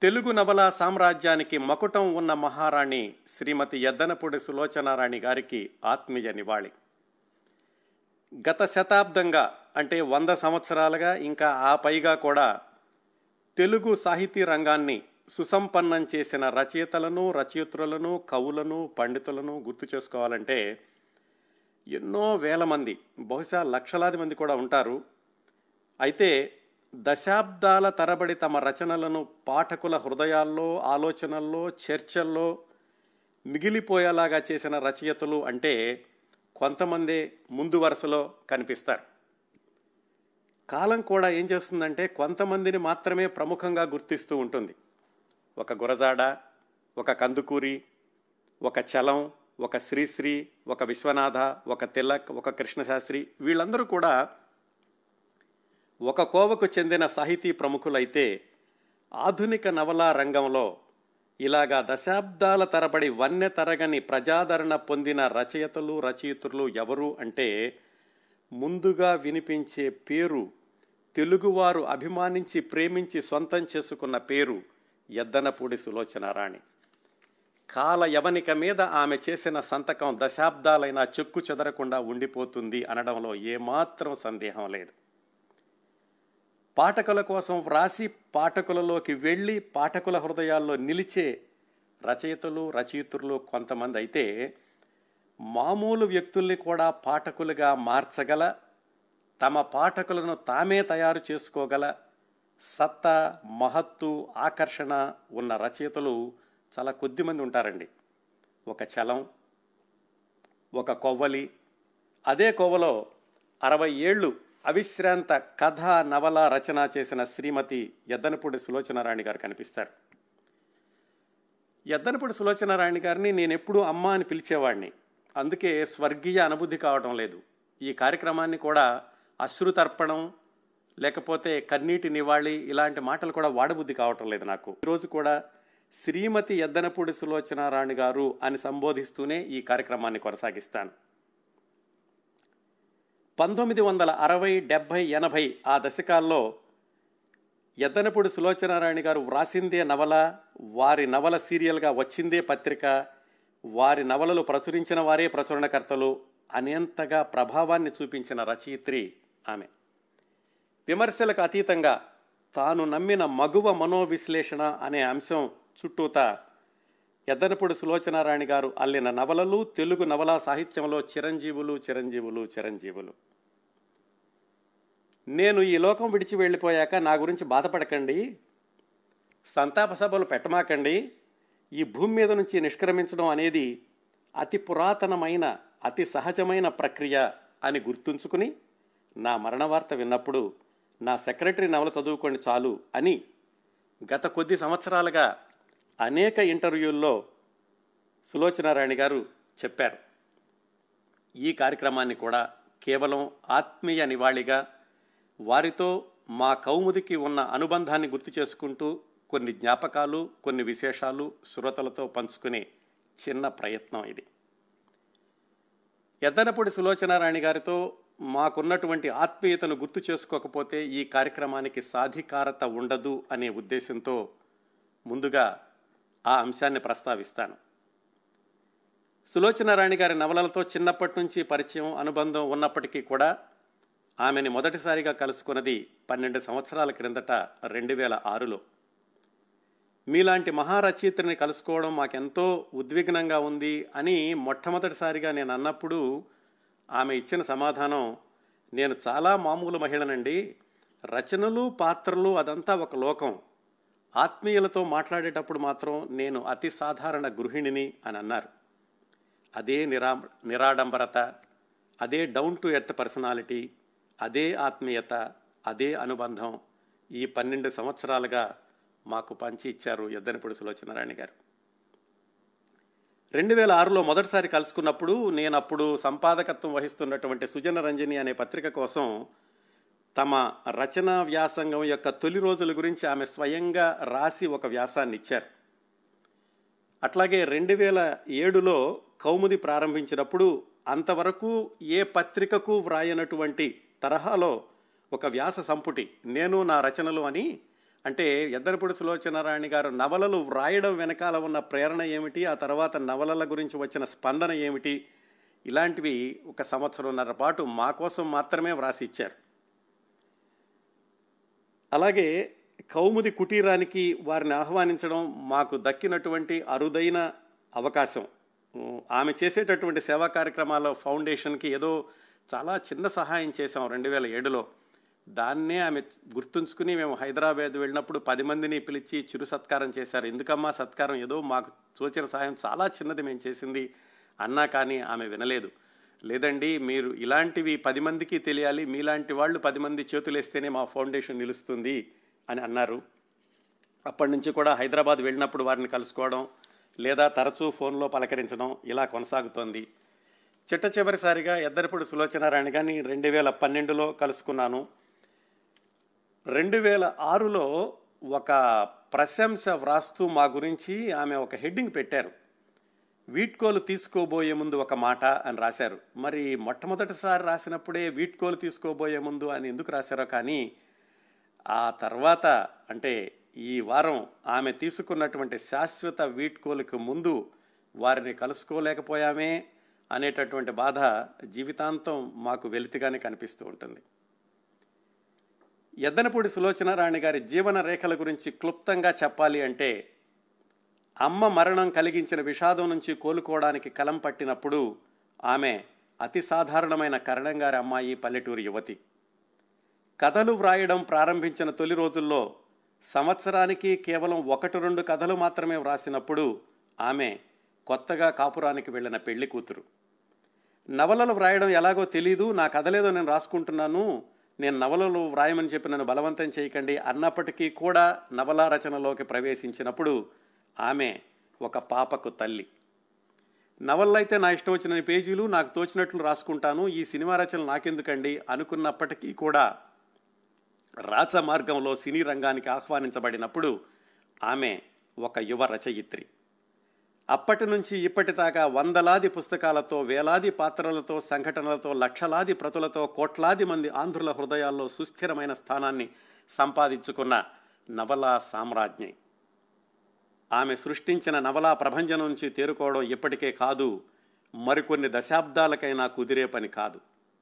తెలుగు నవలా సామ్రాజ్యానికి మకుటం ఉన్న మహారాణి శ్రీమతి ఎద్దనపూడి సులోచనారాణి గారికి ఆత్మీయ నివాళి గత శతాబ్దంగా అంటే వంద సంవత్సరాలుగా ఇంకా ఆ పైగా కూడా తెలుగు సాహితీ రంగాన్ని సుసంపన్నం చేసిన రచయితలను రచయిత్రులను కవులను పండితులను గుర్తు చేసుకోవాలంటే ఎన్నో వేల మంది బహుశా లక్షలాది మంది కూడా ఉంటారు అయితే దశాబ్దాల తరబడి తమ రచనలను పాఠకుల హృదయాల్లో ఆలోచనల్లో చర్చల్లో మిగిలిపోయేలాగా చేసిన రచయితలు అంటే కొంతమంది ముందు వరుసలో కనిపిస్తారు కాలం కూడా ఏం చేస్తుందంటే కొంతమందిని మాత్రమే ప్రముఖంగా గుర్తిస్తూ ఉంటుంది ఒక గురజాడ ఒక కందుకూరి ఒక చలం ఒక శ్రీశ్రీ ఒక విశ్వనాథ ఒక తిలక్ ఒక కృష్ణశాస్త్రి వీళ్ళందరూ కూడా ఒక కోవకు చెందిన సాహితీ ప్రముఖులైతే ఆధునిక నవలా రంగంలో ఇలాగా దశాబ్దాల తరబడి వన్య తరగని ప్రజాదరణ పొందిన రచయితలు రచయిత్రులు ఎవరు అంటే ముందుగా వినిపించే పేరు తెలుగువారు అభిమానించి ప్రేమించి సొంతం చేసుకున్న పేరు ఎద్దనపూడి సులోచనారాణి కాల యవనిక మీద ఆమె చేసిన సంతకం దశాబ్దాలైనా చెక్కు చెదరకుండా ఉండిపోతుంది అనడంలో ఏమాత్రం సందేహం లేదు పాఠకుల కోసం వ్రాసి పాఠకులలోకి వెళ్ళి పాఠకుల హృదయాల్లో నిలిచే రచయితలు రచయిత్రులు కొంతమంది అయితే మామూలు వ్యక్తుల్ని కూడా పాఠకులుగా మార్చగల తమ పాఠకులను తామే తయారు చేసుకోగల సత్తా మహత్తు ఆకర్షణ ఉన్న రచయితలు చాలా కొద్దిమంది ఉంటారండి ఒక చలం ఒక కొవ్వలి అదే కొవ్వలో అరవై ఏళ్ళు అవిశ్రాంత కథ నవల రచన చేసిన శ్రీమతి ఎద్దనపూడి సులోచనారాణి గారు కనిపిస్తారు ఎద్దనపూడి సులోచనారాయణ గారిని నేను ఎప్పుడూ అమ్మ అని పిలిచేవాడిని అందుకే స్వర్గీయ అనుబుద్ధి కావడం లేదు ఈ కార్యక్రమాన్ని కూడా అశ్రుతర్పణం లేకపోతే కన్నీటి నివాళి ఇలాంటి మాటలు కూడా వాడబుద్ధి కావటం లేదు నాకు ఈరోజు కూడా శ్రీమతి ఎద్దనపూడి సులోచనారాణి గారు అని సంబోధిస్తూనే ఈ కార్యక్రమాన్ని కొనసాగిస్తాను పంతొమ్మిది వందల అరవై డెబ్భై ఎనభై ఆ దశకాల్లో ఎద్దనపూడి సులోచనారాయణ గారు వ్రాసిందే నవల వారి నవల సీరియల్గా వచ్చిందే పత్రిక వారి నవలలు ప్రచురించిన వారే ప్రచురణకర్తలు అనేంతగా ప్రభావాన్ని చూపించిన రచయిత్రి ఆమె విమర్శలకు అతీతంగా తాను నమ్మిన మగువ మనోవిశ్లేషణ అనే అంశం చుట్టూత ఎద్దనపూడి సులోచనారాయణ గారు అల్లిన నవలలు తెలుగు నవలా సాహిత్యంలో చిరంజీవులు చిరంజీవులు చిరంజీవులు నేను ఈ లోకం విడిచి వెళ్ళిపోయాక నా గురించి బాధపడకండి సంతాప సభలు పెట్టమాకండి ఈ భూమి మీద నుంచి నిష్క్రమించడం అనేది అతి పురాతనమైన అతి సహజమైన ప్రక్రియ అని గుర్తుంచుకుని నా మరణ వార్త విన్నప్పుడు నా సెక్రటరీ నవల చదువుకోండి చాలు అని గత కొద్ది సంవత్సరాలుగా అనేక ఇంటర్వ్యూల్లో సులోచనారాయణ గారు చెప్పారు ఈ కార్యక్రమాన్ని కూడా కేవలం ఆత్మీయ నివాళిగా వారితో మా కౌముదికి ఉన్న అనుబంధాన్ని గుర్తు చేసుకుంటూ కొన్ని జ్ఞాపకాలు కొన్ని విశేషాలు శ్రోతలతో పంచుకునే చిన్న ప్రయత్నం ఇది ఎద్దనపూడి సులోచనారాయణ గారితో మాకున్నటువంటి ఆత్మీయతను గుర్తు చేసుకోకపోతే ఈ కార్యక్రమానికి సాధికారత ఉండదు అనే ఉద్దేశంతో ముందుగా ఆ అంశాన్ని ప్రస్తావిస్తాను సులోచనారాణి గారి నవలలతో చిన్నప్పటి నుంచి పరిచయం అనుబంధం ఉన్నప్పటికీ కూడా ఆమెని మొదటిసారిగా కలుసుకున్నది పన్నెండు సంవత్సరాల క్రిందట రెండు వేల ఆరులో మీలాంటి మహారచయిత్రిని కలుసుకోవడం మాకెంతో ఉద్విగ్నంగా ఉంది అని మొట్టమొదటిసారిగా నేను అన్నప్పుడు ఆమె ఇచ్చిన సమాధానం నేను చాలా మామూలు మహిళనండి రచనలు పాత్రలు అదంతా ఒక లోకం ఆత్మీయులతో మాట్లాడేటప్పుడు మాత్రం నేను అతి సాధారణ గృహిణిని అని అన్నారు అదే నిరా నిరాడంబరత అదే డౌన్ టు ఎర్త్ పర్సనాలిటీ అదే ఆత్మీయత అదే అనుబంధం ఈ పన్నెండు సంవత్సరాలుగా మాకు పంచి ఇచ్చారు ఎద్దనపూడి సులోచనారాయణ గారు రెండు వేల ఆరులో మొదటిసారి కలుసుకున్నప్పుడు నేను అప్పుడు సంపాదకత్వం వహిస్తున్నటువంటి సుజన రంజని అనే పత్రిక కోసం తమ రచనా వ్యాసంగం యొక్క తొలి రోజుల గురించి ఆమె స్వయంగా రాసి ఒక వ్యాసాన్ని ఇచ్చారు అట్లాగే రెండు వేల ఏడులో కౌముది ప్రారంభించినప్పుడు అంతవరకు ఏ పత్రికకు వ్రాయనటువంటి తరహాలో ఒక వ్యాస సంపుటి నేను నా రచనలు అని అంటే ఎద్దనపూడి సులోచనారాయణ గారు నవలలు వ్రాయడం వెనకాల ఉన్న ప్రేరణ ఏమిటి ఆ తర్వాత నవలల గురించి వచ్చిన స్పందన ఏమిటి ఇలాంటివి ఒక సంవత్సరంన్నర పాటు మా కోసం మాత్రమే వ్రాసి ఇచ్చారు అలాగే కౌముది కుటీరానికి వారిని ఆహ్వానించడం మాకు దక్కినటువంటి అరుదైన అవకాశం ఉమ్, ఆమె చేసేటటువంటి సేవా కార్యక్రమాల ఫౌండేషన్కి ఏదో చాలా చిన్న సహాయం చేశాం రెండు వేల ఏడులో దాన్నే ఆమె గుర్తుంచుకుని మేము హైదరాబాద్ వెళ్ళినప్పుడు పది మందిని పిలిచి చిరు సత్కారం చేశారు ఎందుకమ్మా సత్కారం ఏదో మాకు తోచిన సహాయం చాలా చిన్నది మేము చేసింది అన్నా కానీ ఆమె వినలేదు లేదండి మీరు ఇలాంటివి పది మందికి తెలియాలి మీలాంటి వాళ్ళు పది మంది చేతులేస్తేనే మా ఫౌండేషన్ నిలుస్తుంది అని అన్నారు అప్పటి నుంచి కూడా హైదరాబాద్ వెళ్ళినప్పుడు వారిని కలుసుకోవడం లేదా తరచూ ఫోన్లో పలకరించడం ఇలా కొనసాగుతోంది చిట్ట చివరిసారిగా ఎద్దరిపూడి సులోచనారాయణ గారిని రెండు వేల పన్నెండులో కలుసుకున్నాను రెండు వేల ఆరులో ఒక ప్రశంస వ్రాస్తూ మా గురించి ఆమె ఒక హెడ్డింగ్ పెట్టారు వీడ్కోలు తీసుకోబోయే ముందు ఒక మాట అని రాశారు మరి మొట్టమొదటిసారి రాసినప్పుడే వీడ్కోలు తీసుకోబోయే ముందు అని ఎందుకు రాశారో కానీ ఆ తర్వాత అంటే ఈ వారం ఆమె తీసుకున్నటువంటి శాశ్వత వీడ్కోలుకు ముందు వారిని కలుసుకోలేకపోయామే అనేటటువంటి బాధ జీవితాంతం మాకు వెలితిగానే కనిపిస్తూ ఉంటుంది ఎద్దనపూడి సులోచనారాణి గారి జీవన రేఖల గురించి క్లుప్తంగా చెప్పాలి అంటే అమ్మ మరణం కలిగించిన విషాదం నుంచి కోలుకోవడానికి కలం పట్టినప్పుడు ఆమె అతి సాధారణమైన కరణం గారి అమ్మాయి పల్లెటూరు యువతి కథలు వ్రాయడం ప్రారంభించిన తొలి రోజుల్లో సంవత్సరానికి కేవలం ఒకటి రెండు కథలు మాత్రమే వ్రాసినప్పుడు ఆమె కొత్తగా కాపురానికి వెళ్ళిన పెళ్లి కూతురు నవలలు వ్రాయడం ఎలాగో తెలీదు నా కథలేదో నేను రాసుకుంటున్నాను నేను నవలలు వ్రాయమని చెప్పి నన్ను బలవంతం చేయకండి అన్నప్పటికీ కూడా నవలా రచనలోకి ప్రవేశించినప్పుడు ఆమె ఒక పాపకు తల్లి నవల్లైతే నా ఇష్టం వచ్చిన పేజీలు నాకు తోచినట్లు రాసుకుంటాను ఈ సినిమా రచనలు నాకెందుకండి అనుకున్నప్పటికీ కూడా రాచ మార్గంలో సినీ రంగానికి ఆహ్వానించబడినప్పుడు ఆమె ఒక యువ రచయిత్రి అప్పటి నుంచి ఇప్పటిదాకా వందలాది పుస్తకాలతో వేలాది పాత్రలతో సంఘటనలతో లక్షలాది ప్రతులతో కోట్లాది మంది ఆంధ్రుల హృదయాల్లో సుస్థిరమైన స్థానాన్ని సంపాదించుకున్న నవలా సామ్రాజ్ఞి ఆమె సృష్టించిన నవలా ప్రభంజనం నుంచి తేరుకోవడం ఇప్పటికే కాదు మరికొన్ని దశాబ్దాలకైనా కుదిరే పని కాదు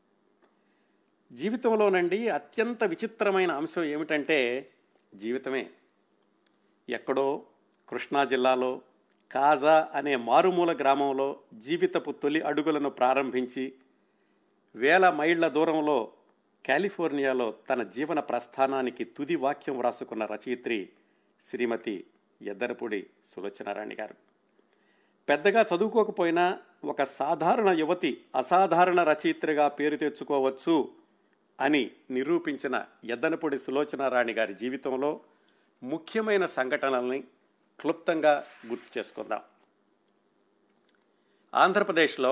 జీవితంలోనండి అత్యంత విచిత్రమైన అంశం ఏమిటంటే జీవితమే ఎక్కడో కృష్ణా జిల్లాలో కాజా అనే మారుమూల గ్రామంలో జీవితపు తొలి అడుగులను ప్రారంభించి వేల మైళ్ల దూరంలో కాలిఫోర్నియాలో తన జీవన ప్రస్థానానికి తుది వాక్యం వ్రాసుకున్న రచయిత్రి శ్రీమతి ఎద్దరపూడి సులోచనారాణి గారు పెద్దగా చదువుకోకపోయినా ఒక సాధారణ యువతి అసాధారణ రచయిత్రిగా పేరు తెచ్చుకోవచ్చు అని నిరూపించిన ఎద్దనపూడి సులోచనారాణి గారి జీవితంలో ముఖ్యమైన సంఘటనల్ని క్లుప్తంగా గుర్తు చేసుకుందాం ఆంధ్రప్రదేశ్లో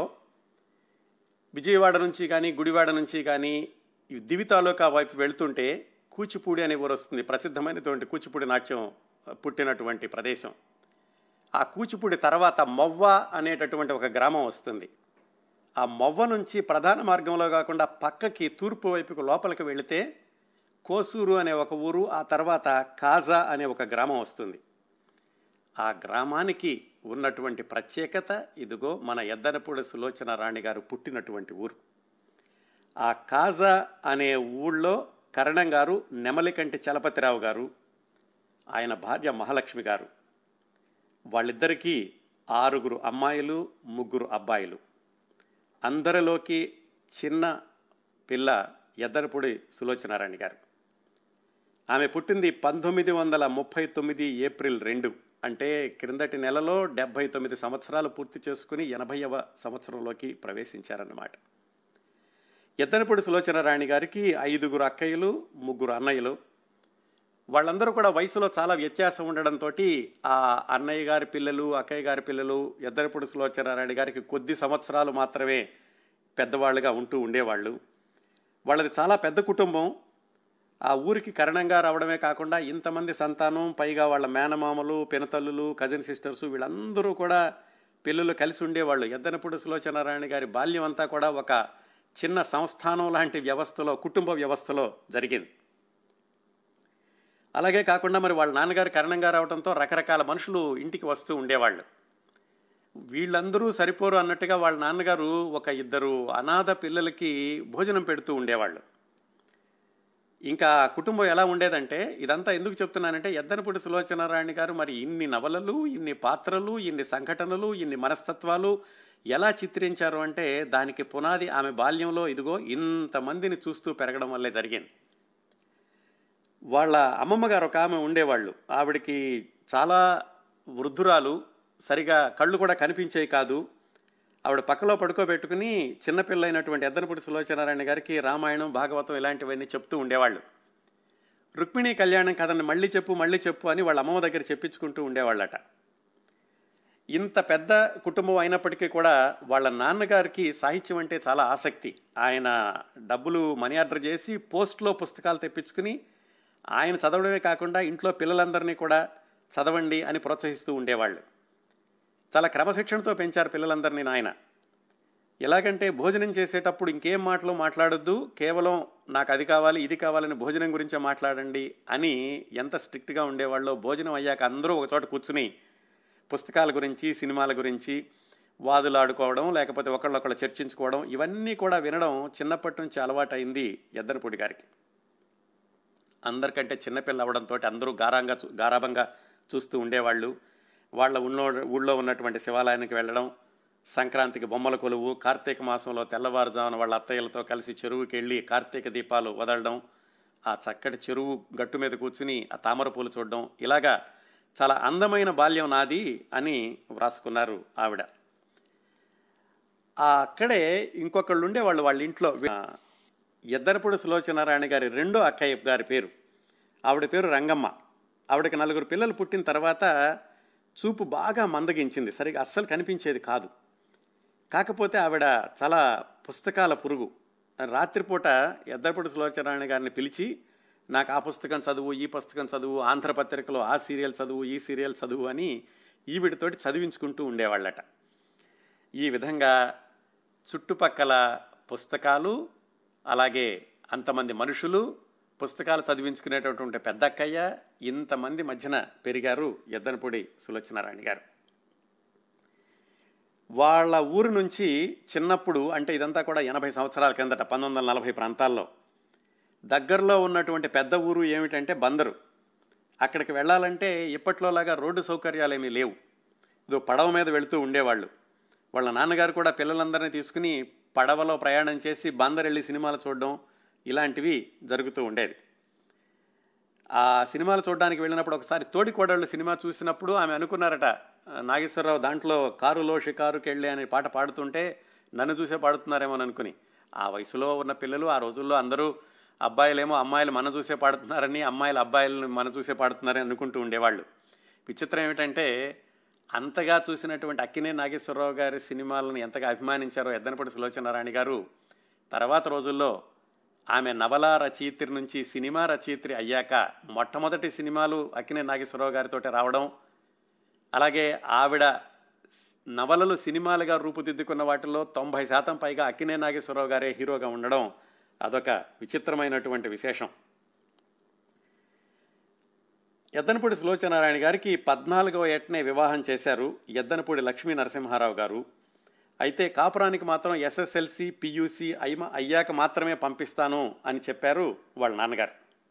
విజయవాడ నుంచి కానీ గుడివాడ నుంచి కానీ ఈ దివి తాలూకా వైపు వెళ్తుంటే కూచిపూడి అనే ఊరు వస్తుంది ప్రసిద్ధమైనటువంటి కూచిపూడి నాట్యం పుట్టినటువంటి ప్రదేశం ఆ కూచిపూడి తర్వాత మొవ్వ అనేటటువంటి ఒక గ్రామం వస్తుంది ఆ మొవ్వ నుంచి ప్రధాన మార్గంలో కాకుండా పక్కకి తూర్పు వైపుకు లోపలికి వెళితే కోసూరు అనే ఒక ఊరు ఆ తర్వాత కాజా అనే ఒక గ్రామం వస్తుంది ఆ గ్రామానికి ఉన్నటువంటి ప్రత్యేకత ఇదిగో మన ఎద్దనపూడి సులోచన రాణి గారు పుట్టినటువంటి ఊరు ఆ కాజా అనే ఊళ్ళో కరణం గారు నెమలికంటి చలపతిరావు గారు ఆయన భార్య మహాలక్ష్మి గారు వాళ్ళిద్దరికీ ఆరుగురు అమ్మాయిలు ముగ్గురు అబ్బాయిలు అందరిలోకి చిన్న పిల్ల ఎద్దరపూడి సులోచనారాణి గారు ఆమె పుట్టింది పంతొమ్మిది వందల ముప్పై తొమ్మిది ఏప్రిల్ రెండు అంటే క్రిందటి నెలలో డెబ్భై తొమ్మిది సంవత్సరాలు పూర్తి చేసుకుని ఎనభైవ సంవత్సరంలోకి ప్రవేశించారన్నమాట ఎద్దనపూడి సులోచనారాణి గారికి ఐదుగురు అక్కయ్యలు ముగ్గురు అన్నయ్యలు వాళ్ళందరూ కూడా వయసులో చాలా వ్యత్యాసం ఉండడంతో ఆ అన్నయ్య గారి పిల్లలు అక్కయ్య గారి పిల్లలు ఎద్దరపూడి సులోచనారాయణ గారికి కొద్ది సంవత్సరాలు మాత్రమే పెద్దవాళ్ళుగా ఉంటూ ఉండేవాళ్ళు వాళ్ళది చాలా పెద్ద కుటుంబం ఆ ఊరికి కరణంగా రావడమే కాకుండా ఇంతమంది సంతానం పైగా వాళ్ళ మేనమామలు పినతల్లులు కజిన్ సిస్టర్స్ వీళ్ళందరూ కూడా పిల్లలు కలిసి ఉండేవాళ్ళు ఎద్దనపూడి సులోచనారాయణ గారి బాల్యం అంతా కూడా ఒక చిన్న సంస్థానం లాంటి వ్యవస్థలో కుటుంబ వ్యవస్థలో జరిగింది అలాగే కాకుండా మరి వాళ్ళ నాన్నగారు కరణంగా రావడంతో రకరకాల మనుషులు ఇంటికి వస్తూ ఉండేవాళ్ళు వీళ్ళందరూ సరిపోరు అన్నట్టుగా వాళ్ళ నాన్నగారు ఒక ఇద్దరు అనాథ పిల్లలకి భోజనం పెడుతూ ఉండేవాళ్ళు ఇంకా కుటుంబం ఎలా ఉండేదంటే ఇదంతా ఎందుకు చెప్తున్నానంటే ఎద్దనపూడి సులోచనారాయణ గారు మరి ఇన్ని నవలలు ఇన్ని పాత్రలు ఇన్ని సంఘటనలు ఇన్ని మనస్తత్వాలు ఎలా చిత్రించారు అంటే దానికి పునాది ఆమె బాల్యంలో ఇదిగో ఇంతమందిని చూస్తూ పెరగడం వల్లే జరిగింది వాళ్ళ అమ్మమ్మ గారు ఒక ఆమె ఉండేవాళ్ళు ఆవిడకి చాలా వృద్ధురాలు సరిగా కళ్ళు కూడా కనిపించేవి కాదు ఆవిడ పక్కలో పడుకోబెట్టుకుని చిన్నపిల్లైనటువంటి ఎద్దనపూడి సులోచనారాయణ గారికి రామాయణం భాగవతం ఇలాంటివన్నీ చెప్తూ ఉండేవాళ్ళు రుక్మిణి కళ్యాణం కథని మళ్ళీ చెప్పు మళ్ళీ చెప్పు అని వాళ్ళ అమ్మమ్మ దగ్గర చెప్పించుకుంటూ ఉండేవాళ్ళట ఇంత పెద్ద కుటుంబం అయినప్పటికీ కూడా వాళ్ళ నాన్నగారికి సాహిత్యం అంటే చాలా ఆసక్తి ఆయన డబ్బులు మనీ ఆర్డర్ చేసి పోస్ట్లో పుస్తకాలు తెప్పించుకుని ఆయన చదవడమే కాకుండా ఇంట్లో పిల్లలందరినీ కూడా చదవండి అని ప్రోత్సహిస్తూ ఉండేవాళ్ళు చాలా క్రమశిక్షణతో పెంచారు పిల్లలందరినీ నాయన ఎలాగంటే భోజనం చేసేటప్పుడు ఇంకేం మాటలు మాట్లాడొద్దు కేవలం నాకు అది కావాలి ఇది కావాలని భోజనం గురించే మాట్లాడండి అని ఎంత స్ట్రిక్ట్గా ఉండేవాళ్ళో భోజనం అయ్యాక అందరూ ఒక చోట కూర్చుని పుస్తకాల గురించి సినిమాల గురించి వాదులాడుకోవడం లేకపోతే ఒకళ్ళొకళ్ళు చర్చించుకోవడం ఇవన్నీ కూడా వినడం చిన్నప్పటి నుంచి అలవాటైంది ఎద్దనపూడి గారికి అందరికంటే చిన్నపిల్ల అవడంతో అందరూ గారంగా చూ- గారాభంగా చూస్తూ ఉండేవాళ్ళు వాళ్ళ ఊళ్ళో ఊళ్ళో ఉన్నటువంటి శివాలయానికి వెళ్ళడం సంక్రాంతికి బొమ్మల కొలువు కార్తీక మాసంలో తెల్లవారుజామున వాళ్ళ అత్తయ్యలతో కలిసి చెరువుకి వెళ్ళి కార్తీక దీపాలు వదలడం ఆ చక్కటి చెరువు గట్టు మీద కూర్చుని ఆ తామర పూలు చూడడం ఇలాగా చాలా అందమైన బాల్యం నాది అని వ్రాసుకున్నారు ఆవిడ ఆ అక్కడే ఇంకొకళ్ళు ఉండేవాళ్ళు వాళ్ళ ఇంట్లో ఆ, ఎద్దరపూడి సులోచనారాయణ గారి రెండో అక్కయ్య గారి పేరు ఆవిడ పేరు రంగమ్మ ఆవిడకి నలుగురు పిల్లలు పుట్టిన తర్వాత చూపు బాగా మందగించింది సరిగా అస్సలు కనిపించేది కాదు కాకపోతే ఆవిడ చాలా పుస్తకాల పురుగు రాత్రిపూట ఎద్దరపూడి సులోచనారాయణ గారిని పిలిచి నాకు ఆ పుస్తకం చదువు ఈ పుస్తకం చదువు ఆంధ్రపత్రికలో ఆ సీరియల్ చదువు ఈ సీరియల్ చదువు అని ఈవిడితోటి చదివించుకుంటూ ఉండేవాళ్ళట ఈ విధంగా చుట్టుపక్కల పుస్తకాలు అలాగే అంతమంది మనుషులు పుస్తకాలు చదివించుకునేటటువంటి పెద్దక్కయ్య ఇంతమంది మధ్యన పెరిగారు ఎద్దనపూడి సులోచనారాయణ గారు వాళ్ళ ఊరు నుంచి చిన్నప్పుడు అంటే ఇదంతా కూడా ఎనభై సంవత్సరాల కిందట పంతొమ్మిది వందల నలభై ప్రాంతాల్లో దగ్గరలో ఉన్నటువంటి పెద్ద ఊరు ఏమిటంటే బందరు అక్కడికి వెళ్ళాలంటే ఇప్పట్లోలాగా రోడ్డు సౌకర్యాలు ఏమీ లేవు ఇదో పడవ మీద వెళుతూ ఉండేవాళ్ళు వాళ్ళ నాన్నగారు కూడా పిల్లలందరినీ తీసుకుని పడవలో ప్రయాణం చేసి బందర్ వెళ్ళి సినిమాలు చూడడం ఇలాంటివి జరుగుతూ ఉండేది ఆ సినిమాలు చూడడానికి వెళ్ళినప్పుడు ఒకసారి తోడి కోడళ్ళు సినిమా చూసినప్పుడు ఆమె అనుకున్నారట "ఆ, నాగేశ్వరరావు దాంట్లో కారులో షికారుకి వెళ్ళి అనే పాట పాడుతుంటే నన్ను చూసే పాడుతున్నారేమో అని అనుకుని ఆ వయసులో ఉన్న పిల్లలు ఆ రోజుల్లో అందరూ అబ్బాయిలేమో అమ్మాయిలు మన చూసే పాడుతున్నారని అమ్మాయిలు అబ్బాయిలను మన చూసే పాడుతున్నారని అనుకుంటూ ఉండేవాళ్ళు విచిత్రం ఏమిటంటే అంతగా చూసినటువంటి అక్కినే నాగేశ్వరరావు గారి సినిమాలను ఎంతగా అభిమానించారో ఎద్దనపడి సులోచనారాయణ గారు తర్వాత రోజుల్లో ఆమె నవల రచయిత్రి నుంచి సినిమా రచయిత్రి అయ్యాక మొట్టమొదటి సినిమాలు అక్కినే నాగేశ్వరరావు గారితో రావడం అలాగే ఆవిడ నవలలు సినిమాలుగా రూపుదిద్దుకున్న వాటిలో తొంభై శాతం పైగా అక్కినే నాగేశ్వరరావు గారే హీరోగా ఉండడం అదొక విచిత్రమైనటువంటి విశేషం ఎద్దనపూడి సులోచనారాయణ గారికి పద్నాలుగవ ఏటనే వివాహం చేశారు ఎద్దనపూడి లక్ష్మీ నరసింహారావు గారు అయితే కాపురానికి మాత్రం ఎస్ఎస్ఎల్సి పియూసి అయ్మ అయ్యాక మాత్రమే పంపిస్తాను అని చెప్పారు వాళ్ళ నాన్నగారు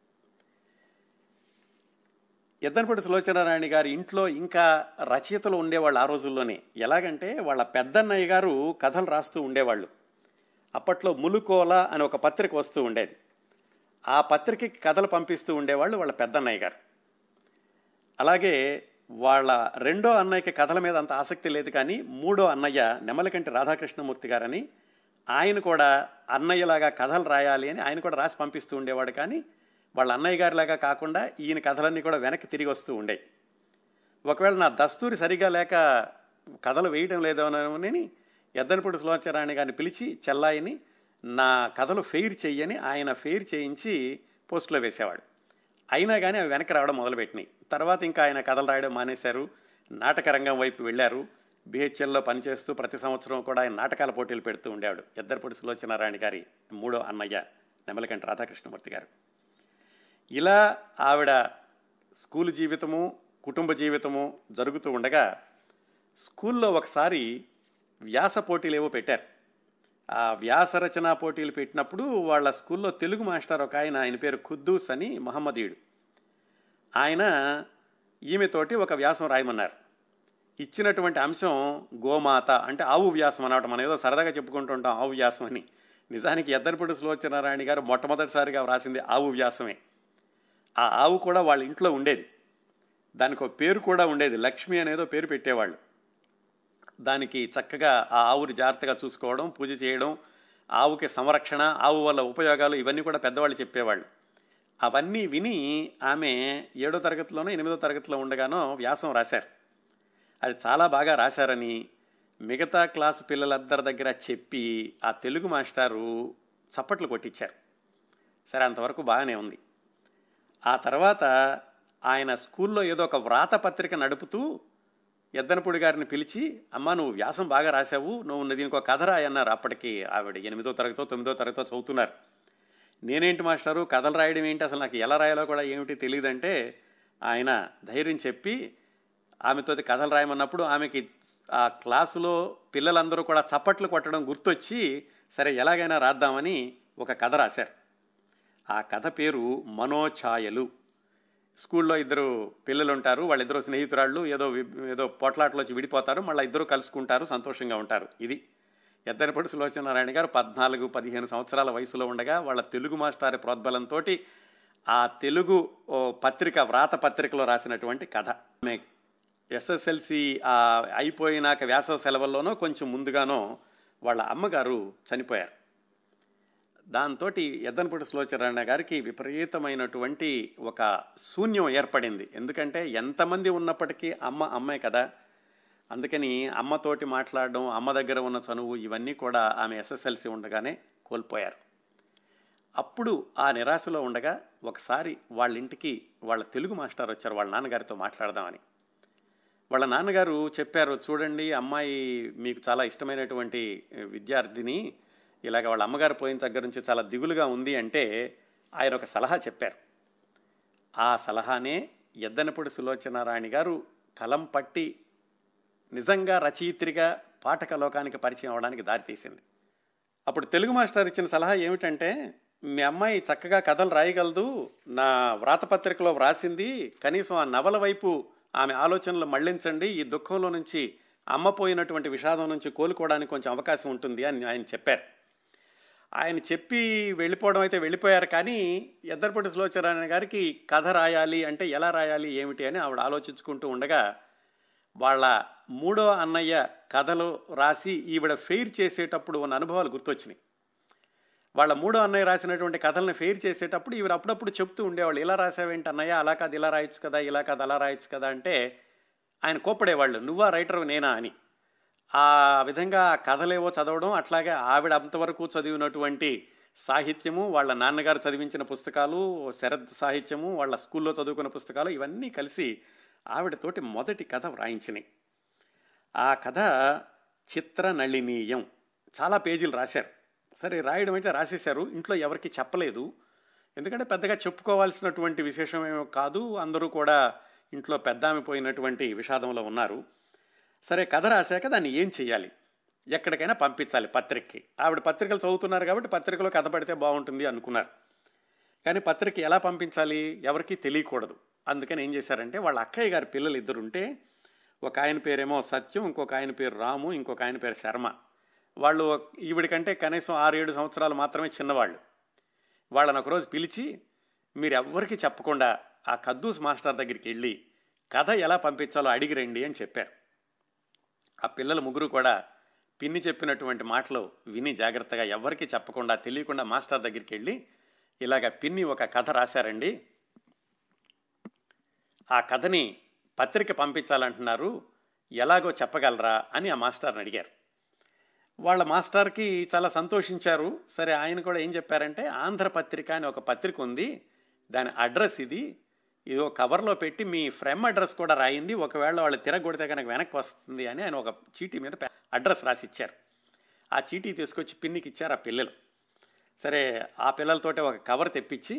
ఎద్దనపూడి సులోచనారాయణ గారి ఇంట్లో ఇంకా రచయితలు ఉండేవాళ్ళు ఆ రోజుల్లోనే ఎలాగంటే వాళ్ళ పెద్దన్నయ్య గారు కథలు రాస్తూ ఉండేవాళ్ళు అప్పట్లో ములుకోల అని ఒక పత్రిక వస్తూ ఉండేది ఆ పత్రికకి కథలు పంపిస్తూ ఉండేవాళ్ళు వాళ్ళ పెద్దన్నయ్య గారు అలాగే వాళ్ళ రెండో అన్నయ్యకి కథల మీద అంత ఆసక్తి లేదు కానీ మూడో అన్నయ్య నెమలకంటి రాధాకృష్ణమూర్తి గారని ఆయన కూడా అన్నయ్యలాగా కథలు రాయాలి అని ఆయన కూడా రాసి పంపిస్తూ ఉండేవాడు కానీ వాళ్ళ అన్నయ్య గారిలాగా కాకుండా ఈయన కథలన్నీ కూడా వెనక్కి తిరిగి వస్తూ ఉండేవి ఒకవేళ నా దస్తూరి సరిగా లేక కథలు వేయడం లేదోనని ఎద్దనపూడి సులోచనారాయణ గారిని పిలిచి చెల్లాయిని నా కథలు ఫెయిర్ చెయ్యని ఆయన ఫెయిర్ చేయించి పోస్టులో వేసేవాడు అయినా కానీ అవి వెనక్కి రావడం మొదలుపెట్టినాయి తర్వాత ఇంకా ఆయన కథలు రాయడం మానేశారు నాటక రంగం వైపు వెళ్ళారు బిహెచ్ఎల్లో పనిచేస్తూ ప్రతి సంవత్సరం కూడా ఆయన నాటకాల పోటీలు పెడుతూ ఉండేవాడు ఎద్దరపూడి సులోచనారాయణ గారి మూడో అన్నయ్య నెమలకంటి రాధాకృష్ణమూర్తి గారు ఇలా ఆవిడ స్కూల్ జీవితము కుటుంబ జీవితము జరుగుతూ ఉండగా స్కూల్లో ఒకసారి వ్యాస పోటీలు ఏవో పెట్టారు ఆ వ్యాస రచనా పోటీలు పెట్టినప్పుడు వాళ్ళ స్కూల్లో తెలుగు మాస్టర్ ఒక ఆయన ఆయన పేరు ఖుద్దూస్ అని మహమ్మదీయుడు ఆయన ఈమెతోటి ఒక వ్యాసం రాయమన్నారు ఇచ్చినటువంటి అంశం గోమాత అంటే ఆవు వ్యాసం అన్నమాట మనం ఏదో సరదాగా చెప్పుకుంటుంటాం ఆవు వ్యాసం అని నిజానికి ఎద్దరిపూడి సులోచనారాయణ గారు మొట్టమొదటిసారిగా వ్రాసింది ఆవు వ్యాసమే ఆ ఆవు కూడా వాళ్ళ ఇంట్లో ఉండేది దానికి ఒక పేరు కూడా ఉండేది లక్ష్మి అనేదో పేరు పెట్టేవాళ్ళు దానికి చక్కగా ఆ ఆవుని జాగ్రత్తగా చూసుకోవడం పూజ చేయడం ఆవుకి సంరక్షణ ఆవు వల్ల ఉపయోగాలు ఇవన్నీ కూడా పెద్దవాళ్ళు చెప్పేవాళ్ళు అవన్నీ విని ఆమె ఏడో తరగతిలోనో ఎనిమిదో తరగతిలో ఉండగానో వ్యాసం రాశారు అది చాలా బాగా రాశారని మిగతా క్లాసు పిల్లలందరి దగ్గర చెప్పి ఆ తెలుగు మాస్టారు చప్పట్లు కొట్టించారు సరే అంతవరకు బాగానే ఉంది ఆ తర్వాత ఆయన స్కూల్లో ఏదో ఒక వ్రాత పత్రిక నడుపుతూ ఎద్దనపూడి గారిని పిలిచి అమ్మ నువ్వు వ్యాసం బాగా రాశావు నువ్వు దీనికి ఒక కథ రాయన్నారు అప్పటికి ఆవిడ ఎనిమిదో తరగతో తొమ్మిదో తరగతో చదువుతున్నారు నేనేంటి మాస్టారు కథలు రాయడం ఏంటి అసలు నాకు ఎలా రాయాలో కూడా ఏమిటి తెలియదంటే ఆయన ధైర్యం చెప్పి ఆమెతో కథలు రాయమన్నప్పుడు ఆమెకి ఆ క్లాసులో పిల్లలందరూ కూడా చప్పట్లు కొట్టడం గుర్తొచ్చి సరే ఎలాగైనా రాద్దామని ఒక కథ రాశారు ఆ కథ పేరు మనోఛాయలు స్కూల్లో ఇద్దరు పిల్లలు ఉంటారు వాళ్ళిద్దరు స్నేహితురాళ్ళు ఏదో వి- ఏదో పోట్లాటలోంచి విడిపోతారు మళ్ళీ ఇద్దరు కలుసుకుంటారు సంతోషంగా ఉంటారు ఇది ఎద్దనపడి సులోచనారాయణ గారు పద్నాలుగు పదిహేను సంవత్సరాల వయసులో ఉండగా వాళ్ళ తెలుగు మాస్టారి ప్రోద్బలంతో ఆ తెలుగు ఓ పత్రిక వ్రాత పత్రికలో రాసినటువంటి కథ ఆమె ఎస్ఎస్ఎల్సి అయిపోయినాక వేసవ సెలవుల్లోనో కొంచెం ముందుగానో వాళ్ళ అమ్మగారు చనిపోయారు దాంతో ఎద్దనపూడి సులోచనారాయణ గారికి విపరీతమైనటువంటి ఒక శూన్యం ఏర్పడింది ఎందుకంటే ఎంతమంది ఉన్నప్పటికీ అమ్మ అమ్మే కదా అందుకని అమ్మతోటి మాట్లాడడం అమ్మ దగ్గర ఉన్న చనువు ఇవన్నీ కూడా ఆమె ఎస్ఎస్ఎల్సి ఉండగానే కోల్పోయారు అప్పుడు ఆ నిరాశలో ఉండగా ఒకసారి వాళ్ళ ఇంటికి వాళ్ళ తెలుగు మాస్టర్ వచ్చారు వాళ్ళ నాన్నగారితో మాట్లాడదామని వాళ్ళ నాన్నగారు చెప్పారు చూడండి అమ్మాయి మీకు చాలా ఇష్టమైనటువంటి విద్యార్థిని ఇలాగ వాళ్ళ అమ్మగారు పోయిన దగ్గర నుంచి చాలా దిగులుగా ఉంది అంటే ఆయన ఒక సలహా చెప్పారు ఆ సలహానే ఎద్దనపూడి సులోచనారాయణ గారు కలం పట్టి నిజంగా రచయిత్రిగా పాఠక లోకానికి పరిచయం అవడానికి దారితీసింది అప్పుడు తెలుగు మాస్టర్ ఇచ్చిన సలహా ఏమిటంటే మీ అమ్మాయి చక్కగా కథలు రాయగలదు నా వ్రాతపత్రికలో వ్రాసింది కనీసం ఆ నవల వైపు ఆమె ఆలోచనలు మళ్లించండి ఈ దుఃఖంలో నుంచి అమ్మ పోయినటువంటి విషాదం నుంచి కోలుకోవడానికి కొంచెం అవకాశం ఉంటుంది అని ఆయన చెప్పారు ఆయన చెప్పి వెళ్ళిపోవడం అయితే వెళ్ళిపోయారు కానీ ఎద్దరిపూడి సులోచనారాయణ గారికి కథ రాయాలి అంటే ఎలా రాయాలి ఏమిటి అని ఆవిడ ఆలోచించుకుంటూ ఉండగా వాళ్ళ మూడో అన్నయ్య కథలు రాసి ఈవిడ ఫెయిర్ చేసేటప్పుడు ఉన్న అనుభవాలు గుర్తొచ్చినాయి వాళ్ళ మూడో అన్నయ్య రాసినటువంటి కథలను ఫెయిర్ చేసేటప్పుడు ఈవిడ అప్పుడప్పుడు చెప్తూ ఉండేవాళ్ళు ఇలా రాసావేంటి అన్నయ్య అలా కాదు ఇలా రాయొచ్చు కదా ఇలా కాదు అలా రాయొచ్చు కదా అంటే ఆయన కోప్పడేవాళ్ళు నువ్వా రైటర్ నేనా అని ఆ విధంగా ఆ కథలేవో చదవడం అట్లాగే ఆవిడ అంతవరకు చదివినటువంటి సాహిత్యము వాళ్ళ నాన్నగారు చదివించిన పుస్తకాలు శరద్ సాహిత్యము వాళ్ళ స్కూల్లో చదువుకున్న పుస్తకాలు ఇవన్నీ కలిసి ఆవిడతోటి మొదటి కథ వ్రాయించినాయి ఆ కథ చిత్ర నళినీయం చాలా పేజీలు రాశారు సరే రాయడం అయితే రాసేశారు ఇంట్లో ఎవరికి చెప్పలేదు ఎందుకంటే పెద్దగా చెప్పుకోవాల్సినటువంటి విశేషం ఏమో కాదు అందరూ కూడా ఇంట్లో పెద్ద ఆమె పోయినటువంటి విషాదంలో ఉన్నారు సరే కథ రాశాక దాన్ని ఏం చేయాలి ఎక్కడికైనా పంపించాలి పత్రికకి ఆవిడ పత్రికలు చదువుతున్నారు కాబట్టి పత్రికలో కథ పడితే బాగుంటుంది అనుకున్నారు కానీ పత్రిక ఎలా పంపించాలి ఎవరికీ తెలియకూడదు అందుకని ఏం చేశారంటే వాళ్ళ అక్కయ్య గారి పిల్లలు ఇద్దరు ఉంటే ఒక ఆయన పేరేమో సత్యం ఇంకొక ఆయన పేరు రాము ఇంకొక ఆయన పేరు శర్మ వాళ్ళు ఈవిడికంటే కనీసం ఆరు ఏడు సంవత్సరాలు మాత్రమే చిన్నవాళ్ళు వాళ్ళని ఒకరోజు పిలిచి మీరు ఎవ్వరికీ చెప్పకుండా ఆ కద్దూస్ మాస్టర్ దగ్గరికి వెళ్ళి కథ ఎలా పంపించాలో అడిగి రండి అని చెప్పారు ఆ పిల్లల ముగ్గురు కూడా పిన్ని చెప్పినటువంటి మాటలు విని జాగ్రత్తగా ఎవరికీ చెప్పకుండా తెలియకుండా మాస్టర్ దగ్గరికి వెళ్ళి ఇలాగ పిన్ని ఒక కథ రాశారండి ఆ కథని పత్రిక పంపించాలంటున్నారు ఎలాగో చెప్పగలరా అని ఆ మాస్టర్ని అడిగారు వాళ్ళ మాస్టర్కి చాలా సంతోషించారు సరే ఆయన కూడా ఏం చెప్పారంటే ఆంధ్రపత్రిక అని ఒక పత్రిక ఉంది దాని అడ్రస్ ఇది ఇది ఒక కవర్లో పెట్టి మీ ఫ్రెమ్ అడ్రస్ కూడా రాయింది ఒకవేళ వాళ్ళు తిరగొడితే కనుక వెనక్కి వస్తుంది అని ఆయన ఒక చీటీ మీద పె- అడ్రస్ రాసి ఇచ్చారు ఆ చీటీ తీసుకొచ్చి పిన్నికి ఇచ్చారు ఆ పిల్లలు సరే ఆ పిల్లలతోటే ఒక కవర్ తెప్పించి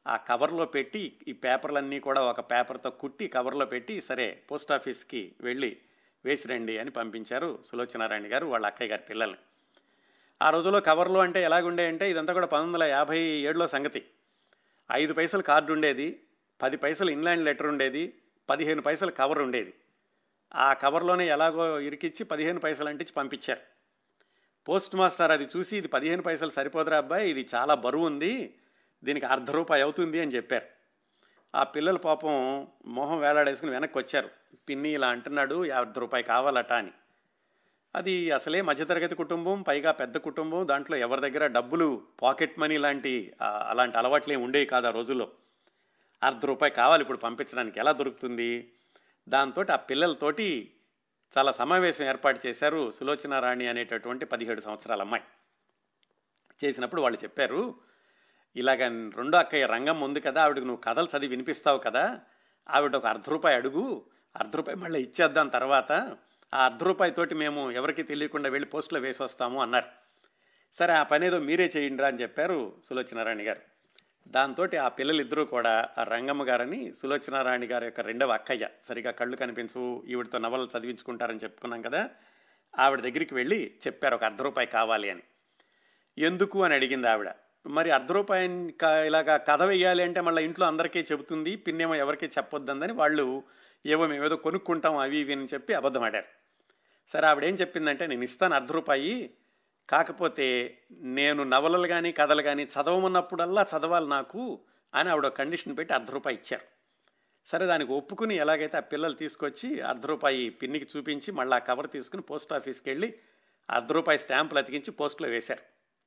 ఆ కవర్లో పెట్టి ఈ పేపర్లన్నీ కూడా ఒక పేపర్తో కుట్టి కవర్లో పెట్టి సరే పోస్ట్ ఆఫీస్కి వెళ్ళి వేసిరండి అని పంపించారు సులోచనారాయణ గారు వాళ్ళ అక్కయ్య గారి పిల్లల్ని ఆ రోజుల్లో కవర్లు అంటే ఎలాగుండే అంటే ఇదంతా కూడా పంతొమ్మిది వందల యాభై ఏడులో సంగతి ఐదు పైసలు కార్డు ఉండేది పది పైసలు ఇన్లాండ్ లెటర్ ఉండేది పదిహేను పైసలు కవర్ ఉండేది ఆ కవర్లోనే ఎలాగో ఇరికిచ్చి పదిహేను పైసలు అంటించి పంపించారు పోస్ట్ మాస్టర్ అది చూసి ఇది పదిహేను పైసలు సరిపోదురా అబ్బాయి ఇది చాలా బరువు ఉంది దీనికి అర్ధ రూపాయి అవుతుంది అని చెప్పారు ఆ పిల్లల పాపం మొహం వేలాడేసుకుని వెనక్కి వచ్చారు పిన్ని ఇలా అంటున్నాడు అర్ధ రూపాయి కావాలట అని అది అసలే మధ్యతరగతి కుటుంబం పైగా పెద్ద కుటుంబం దాంట్లో ఎవరి దగ్గర డబ్బులు పాకెట్ మనీ లాంటి అలాంటి అలవాట్లు ఏమి ఉండేవి కాదు ఆ రోజుల్లో అర్ధ రూపాయి కావాలి ఇప్పుడు పంపించడానికి ఎలా దొరుకుతుంది దాంతో ఆ పిల్లలతోటి చాలా సమావేశం ఏర్పాటు చేశారు సులోచన రాణి అనేటటువంటి పదిహేడు సంవత్సరాల అమ్మాయి చేసినప్పుడు వాళ్ళు చెప్పారు ఇలాగ రెండో అక్కయ్య రంగం ఉంది కదా ఆవిడకు నువ్వు కథలు చదివి వినిపిస్తావు కదా ఆవిడ ఒక అర్ధ రూపాయి అడుగు అర్ధ రూపాయి మళ్ళీ ఇచ్చేద్దాం తర్వాత ఆ అర్ధ రూపాయితోటి మేము ఎవరికి తెలియకుండా వెళ్ళి పోస్టులో వేసి వస్తాము అన్నారు సరే ఆ పని ఏదో మీరే చేయండి అని చెప్పారు సులోచనారాణి గారు దాంతో ఆ పిల్లలిద్దరూ కూడా ఆ రంగమ్మ గారని సులోచనారాణి గారి యొక్క రెండవ అక్కయ్య సరిగా కళ్ళు కనిపించు ఈవిడతో నవలు చదివించుకుంటారని చెప్పుకున్నాం కదా ఆవిడ దగ్గరికి వెళ్ళి చెప్పారు ఒక అర్ధ రూపాయి కావాలి అని ఎందుకు అని అడిగింది ఆవిడ మరి అర్ధ రూపాయి ఇలాగా కథ వేయాలి అంటే మళ్ళీ ఇంట్లో అందరికీ చెబుతుంది పిన్నేమో ఎవరికీ చెప్పొద్దని వాళ్ళు ఏవో మేమేదో కొనుక్కుంటాం అవి ఇవి అని చెప్పి అబద్ధం ఆడారు సరే ఆవిడేం చెప్పిందంటే నేను ఇస్తాను అర్ధ రూపాయి కాకపోతే నేను నవలలు కానీ కథలు కానీ చదవమన్నప్పుడల్లా చదవాలి నాకు అని ఆవిడ కండిషన్ పెట్టి అర్ధ రూపాయి ఇచ్చారు సరే దానికి ఒప్పుకుని ఎలాగైతే ఆ పిల్లలు తీసుకొచ్చి అర్ధ రూపాయి పిన్నికి చూపించి మళ్ళీ ఆ కవర్ తీసుకుని పోస్ట్ ఆఫీస్కి వెళ్ళి అర్ధ రూపాయి స్టాంపులు అతికించి పోస్టులో వేశారు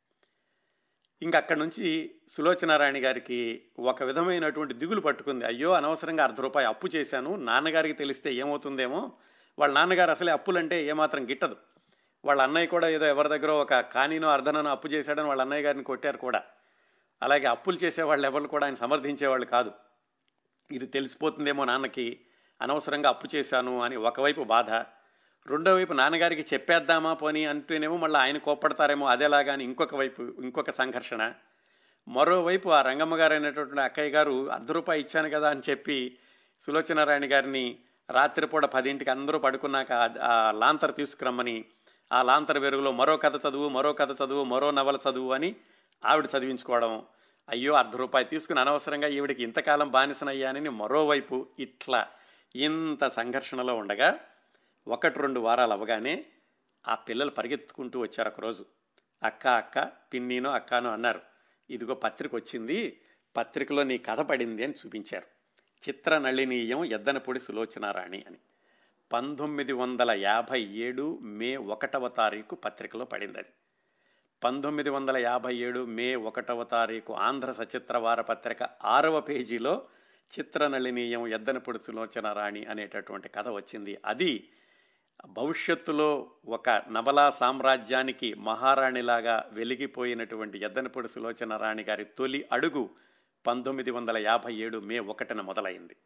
ఇంక అక్కడి నుంచి సులోచనారాయణ గారికి ఒక విధమైనటువంటి దిగులు పట్టుకుంది అయ్యో అనవసరంగా అర్ధ రూపాయి అప్పు చేశాను నాన్నగారికి తెలిస్తే ఏమవుతుందేమో వాళ్ళ నాన్నగారు అసలే అప్పులంటే ఏమాత్రం గిట్టదు వాళ్ళ అన్నయ్య కూడా ఏదో ఎవరి దగ్గర ఒక కానీనో అర్ధనో అప్పు చేశాడని వాళ్ళ అన్నయ్య గారిని కొట్టారు కూడా అలాగే అప్పులు చేసేవాళ్ళు ఎవరు కూడా ఆయన సమర్థించేవాళ్ళు కాదు ఇది తెలిసిపోతుందేమో నాన్నకి అనవసరంగా అప్పు చేశాను అని ఒకవైపు బాధ రెండో వైపు నాన్నగారికి చెప్పేద్దామా పోని అంటేనేమో మళ్ళీ ఆయన కోప్పడతారేమో అదేలాగా అని ఇంకొక వైపు ఇంకొక సంఘర్షణ మరోవైపు ఆ రంగమ్మ గారు అయినటువంటి అక్కయ్య గారు అర్ధ రూపాయి ఇచ్చాను కదా అని చెప్పి సులోచనారాయణ గారిని రాత్రిపూట పదింటికి అందరూ పడుకున్నాక ఆ లాంతర్ తీసుకురమ్మని ఆ లాంతర్ వెరుగులో మరో కథ చదువు మరో కథ చదువు మరో నవల చదువు అని ఆవిడ చదివించుకోవడం అయ్యో అర్ధ రూపాయి తీసుకుని అనవసరంగా ఈవిడికి ఇంతకాలం బానిసనయ్యానని మరోవైపు ఇట్లా ఇంత సంఘర్షణలో ఉండగా ఒకటి రెండు వారాలు అవగానే ఆ పిల్లలు పరిగెత్తుకుంటూ వచ్చారు ఒకరోజు అక్క అక్క పిన్నీనో అక్కానో అన్నారు ఇదిగో పత్రిక వచ్చింది పత్రికలో నీ కథ పడింది అని చూపించారు చిత్ర నళినీయం ఎద్దనపొడి సులోచనారాణి అని పంతొమ్మిది వందల యాభై ఏడు మే ఒకటవ తారీఖు పత్రికలో పడింది అది పంతొమ్మిది వందల యాభై ఏడు మే ఒకటవ తారీఖు ఆంధ్ర సచిత్ర వార పత్రిక ఆరవ పేజీలో చిత్రనళినీయం ఎద్దనపొడి సులోచనారాణి అనేటటువంటి కథ వచ్చింది అది భవిష్యత్తులో ఒక నవలా సామ్రాజ్యానికి మహారాణిలాగా వెలిగిపోయినటువంటి ఎద్దనపొడి సులోచన రాణి గారి తొలి అడుగు పంతొమ్మిది వందల యాభై ఏడు మే ఒకటిన మొదలైంది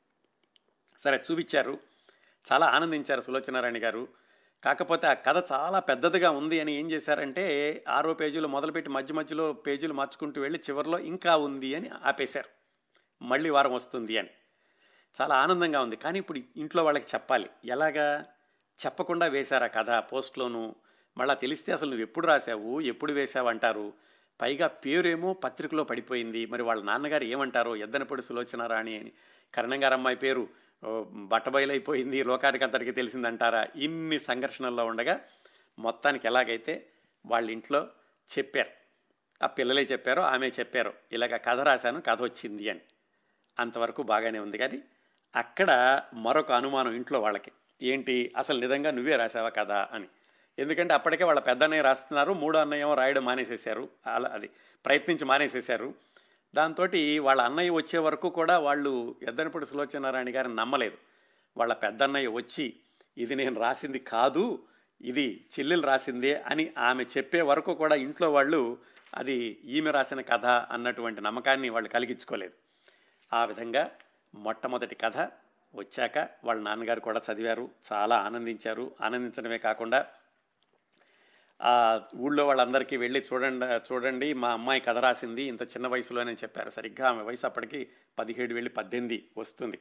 సరే చూపించారు చాలా ఆనందించారు సులోచనారాణి గారు కాకపోతే ఆ కథ చాలా పెద్దదిగా ఉంది అని ఏం చేశారంటే ఆరో పేజీలో మొదలుపెట్టి మధ్య మధ్యలో పేజీలు మార్చుకుంటూ వెళ్ళి చివరిలో ఇంకా ఉంది అని ఆపేశారు మళ్ళీ వారం వస్తుంది అని చాలా ఆనందంగా ఉంది కానీ ఇప్పుడు ఇంట్లో వాళ్ళకి చెప్పాలి ఎలాగా చెప్పకుండా వేశారు ఆ కథ పోస్ట్లోను మళ్ళీ తెలిస్తే అసలు నువ్వు ఎప్పుడు రాసావు ఎప్పుడు వేసావు అంటారు పైగా పేరేమో పత్రికలో పడిపోయింది మరి వాళ్ళ నాన్నగారు ఏమంటారో ఎద్దనపొడి సులోచన రాణి అని కరణంగారు అమ్మాయి పేరు బట్టబయలైపోయింది లోకానికి అంతటికి తెలిసిందంటారా ఇన్ని సంఘర్షణల్లో ఉండగా మొత్తానికి ఎలాగైతే వాళ్ళ ఇంట్లో చెప్పారు ఆ పిల్లలే చెప్పారో ఆమె చెప్పారు ఇలాగ కథ రాశాను కథ వచ్చింది అని అంతవరకు బాగానే ఉంది కానీ అక్కడ మరొక అనుమానం ఇంట్లో వాళ్ళకి ఏంటి అసలు నిజంగా నువ్వే రాసావా కదా అని ఎందుకంటే అప్పటికే వాళ్ళ పెద్ద అన్నయ్య రాస్తున్నారు మూడో అన్నయ్య రాయడం మానేసేశారు అలా అది ప్రయత్నించి మానేసేశారు దాంతో వాళ్ళ అన్నయ్య వచ్చే వరకు కూడా వాళ్ళు ఎద్దనపూడి సులోచనారాయణ గారిని నమ్మలేదు వాళ్ళ పెద్దన్నయ్య వచ్చి ఇది నేను రాసింది కాదు ఇది చెల్లెలు రాసిందే అని ఆమె చెప్పే వరకు కూడా ఇంట్లో వాళ్ళు అది ఈమె రాసిన కథ అన్నటువంటి నమ్మకాన్ని వాళ్ళు కలిగించుకోలేదు ఆ విధంగా మొట్టమొదటి కథ వచ్చాక వాళ్ళ నాన్నగారు కూడా చదివారు చాలా ఆనందించారు ఆనందించడమే కాకుండా ఆ ఊళ్ళో వాళ్ళందరికీ వెళ్ళి చూడండి చూడండి మా అమ్మాయి కథ రాసింది ఇంత చిన్న వయసులోనే చెప్పారు సరిగ్గా ఆమె వయసు అప్పటికి పదిహేడు వెళ్ళి పద్దెనిమిది వస్తుంది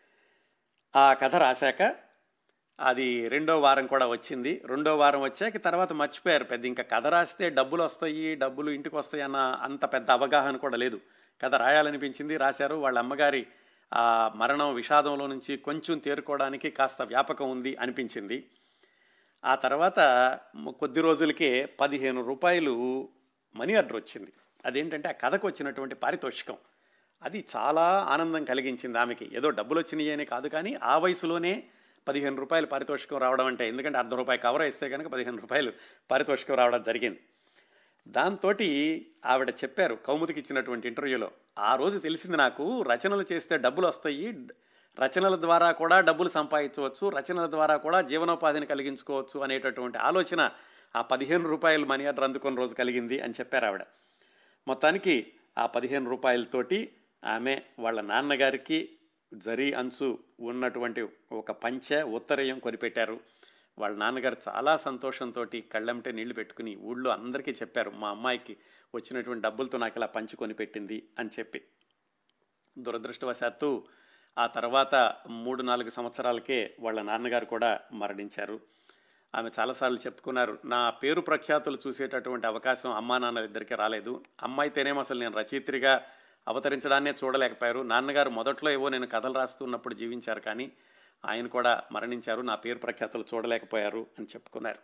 ఆ కథ రాశాక అది రెండో వారం కూడా వచ్చింది రెండో వారం వచ్చాక తర్వాత మర్చిపోయారు పెద్ద ఇంకా కథ రాస్తే డబ్బులు వస్తాయి డబ్బులు ఇంటికి వస్తాయి అన్న అంత పెద్ద అవగాహన కూడా లేదు కథ రాయాలనిపించింది రాశారు వాళ్ళ అమ్మగారి ఆ మరణం విషాదంలో నుంచి కొంచెం తేరుకోవడానికి కాస్త వ్యాపకం ఉంది అనిపించింది ఆ తర్వాత కొద్ది రోజులకే పదిహేను రూపాయలు మనీ ఆర్డర్ వచ్చింది అదేంటంటే ఆ కథకు వచ్చినటువంటి పారితోషికం అది చాలా ఆనందం కలిగించింది ఆమెకి ఏదో డబ్బులు వచ్చినాయి అని కాదు కానీ ఆ వయసులోనే పదిహేను రూపాయలు పారితోషికం రావడం అంటే ఎందుకంటే అర్ధ రూపాయి కవర్ ఇస్తే కనుక పదిహేను రూపాయలు పారితోషికం రావడం జరిగింది దాంతో ఆవిడ చెప్పారు కౌముదికి ఇచ్చినటువంటి ఇంటర్వ్యూలో ఆ రోజు తెలిసింది నాకు రచనలు చేస్తే డబ్బులు వస్తాయి రచనల ద్వారా కూడా డబ్బులు సంపాదించవచ్చు రచనల ద్వారా కూడా జీవనోపాధిని కలిగించుకోవచ్చు అనేటటువంటి ఆలోచన ఆ పదిహేను రూపాయలు మనీ ఆర్డర్ అందుకున్న రోజు కలిగింది అని చెప్పారు ఆవిడ మొత్తానికి ఆ పదిహేను రూపాయలతోటి ఆమె వాళ్ళ నాన్నగారికి జరీ అంచు ఉన్నటువంటి ఒక పంచె ఉత్తరయం కొనిపెట్టారు వాళ్ళ నాన్నగారు చాలా సంతోషంతో కళ్ళంటే నీళ్లు పెట్టుకుని ఊళ్ళో అందరికీ చెప్పారు మా అమ్మాయికి వచ్చినటువంటి డబ్బులతో నాకు ఇలా పంచి కొనిపెట్టింది అని చెప్పి దురదృష్టవశాత్తు ఆ తర్వాత మూడు నాలుగు సంవత్సరాలకే వాళ్ళ నాన్నగారు కూడా మరణించారు ఆమె చాలాసార్లు చెప్పుకున్నారు నా పేరు ప్రఖ్యాతులు చూసేటటువంటి అవకాశం అమ్మా నాన్న ఇద్దరికి రాలేదు అమ్మాయితేనేమో అసలు నేను రచయిత్రిగా అవతరించడాన్నే చూడలేకపోయారు నాన్నగారు మొదట్లో ఏవో నేను కథలు రాస్తున్నప్పుడు జీవించారు కానీ ఆయన కూడా మరణించారు నా పేరు ప్రఖ్యాతులు చూడలేకపోయారు అని చెప్పుకున్నారు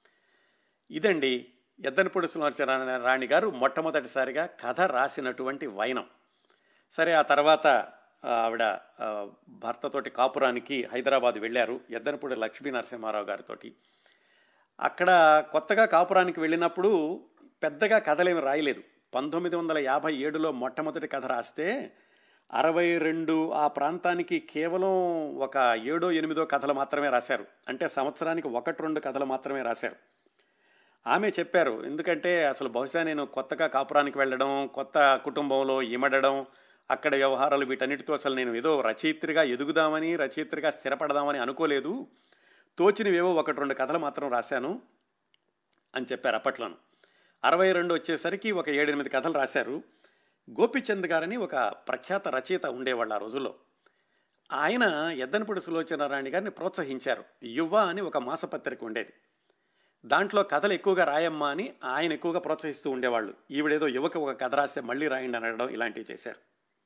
ఇదండి ఎద్దనపూడి సులోచన రాణి గారు మొట్టమొదటిసారిగా కథ రాసినటువంటి వైనం సరే ఆ తర్వాత ఆవిడ భర్తతోటి కాపురానికి హైదరాబాద్ వెళ్ళారు ఎద్దనపూడి లక్ష్మీ నరసింహారావు గారితోటి అక్కడ కొత్తగా కాపురానికి వెళ్ళినప్పుడు పెద్దగా కథలేమి రాయలేదు పంతొమ్మిది వందల యాభై ఏడులో మొట్టమొదటి కథ రాస్తే అరవై రెండు ఆ ప్రాంతానికి కేవలం ఒక ఏడో ఎనిమిదో కథలు మాత్రమే రాశారు అంటే సంవత్సరానికి ఒకటి రెండు కథలు మాత్రమే రాశారు ఆమె చెప్పారు ఎందుకంటే అసలు బహుశా నేను కొత్తగా కాపురానికి వెళ్ళడం కొత్త కుటుంబంలో ఇమడడం అక్కడ వ్యవహారాలు వీటన్నిటితో అసలు నేను ఏదో రచయిత్రిగా ఎదుగుదామని రచయిత్రిగా స్థిరపడదామని అనుకోలేదు తోచినవేవో ఒకటి రెండు కథలు మాత్రం రాశాను అని చెప్పారు అప్పట్లోను అరవై రెండు వచ్చేసరికి ఒక ఏడెనిమిది కథలు రాశారు గోపిచంద్ గారని ఒక ప్రఖ్యాత రచయిత ఉండేవాళ్ళు ఆ రోజుల్లో ఆయన ఎద్దనపూడి సులోచనారాయణ గారిని ప్రోత్సహించారు యువ అని ఒక మాసపత్రిక ఉండేది దాంట్లో కథలు ఎక్కువగా రాయమ్మా అని ఆయన ఎక్కువగా ప్రోత్సహిస్తూ ఉండేవాళ్ళు ఈవిడేదో యువక ఒక కథ రాస్తే మళ్ళీ రాయండి అనడం ఇలాంటివి చేశారు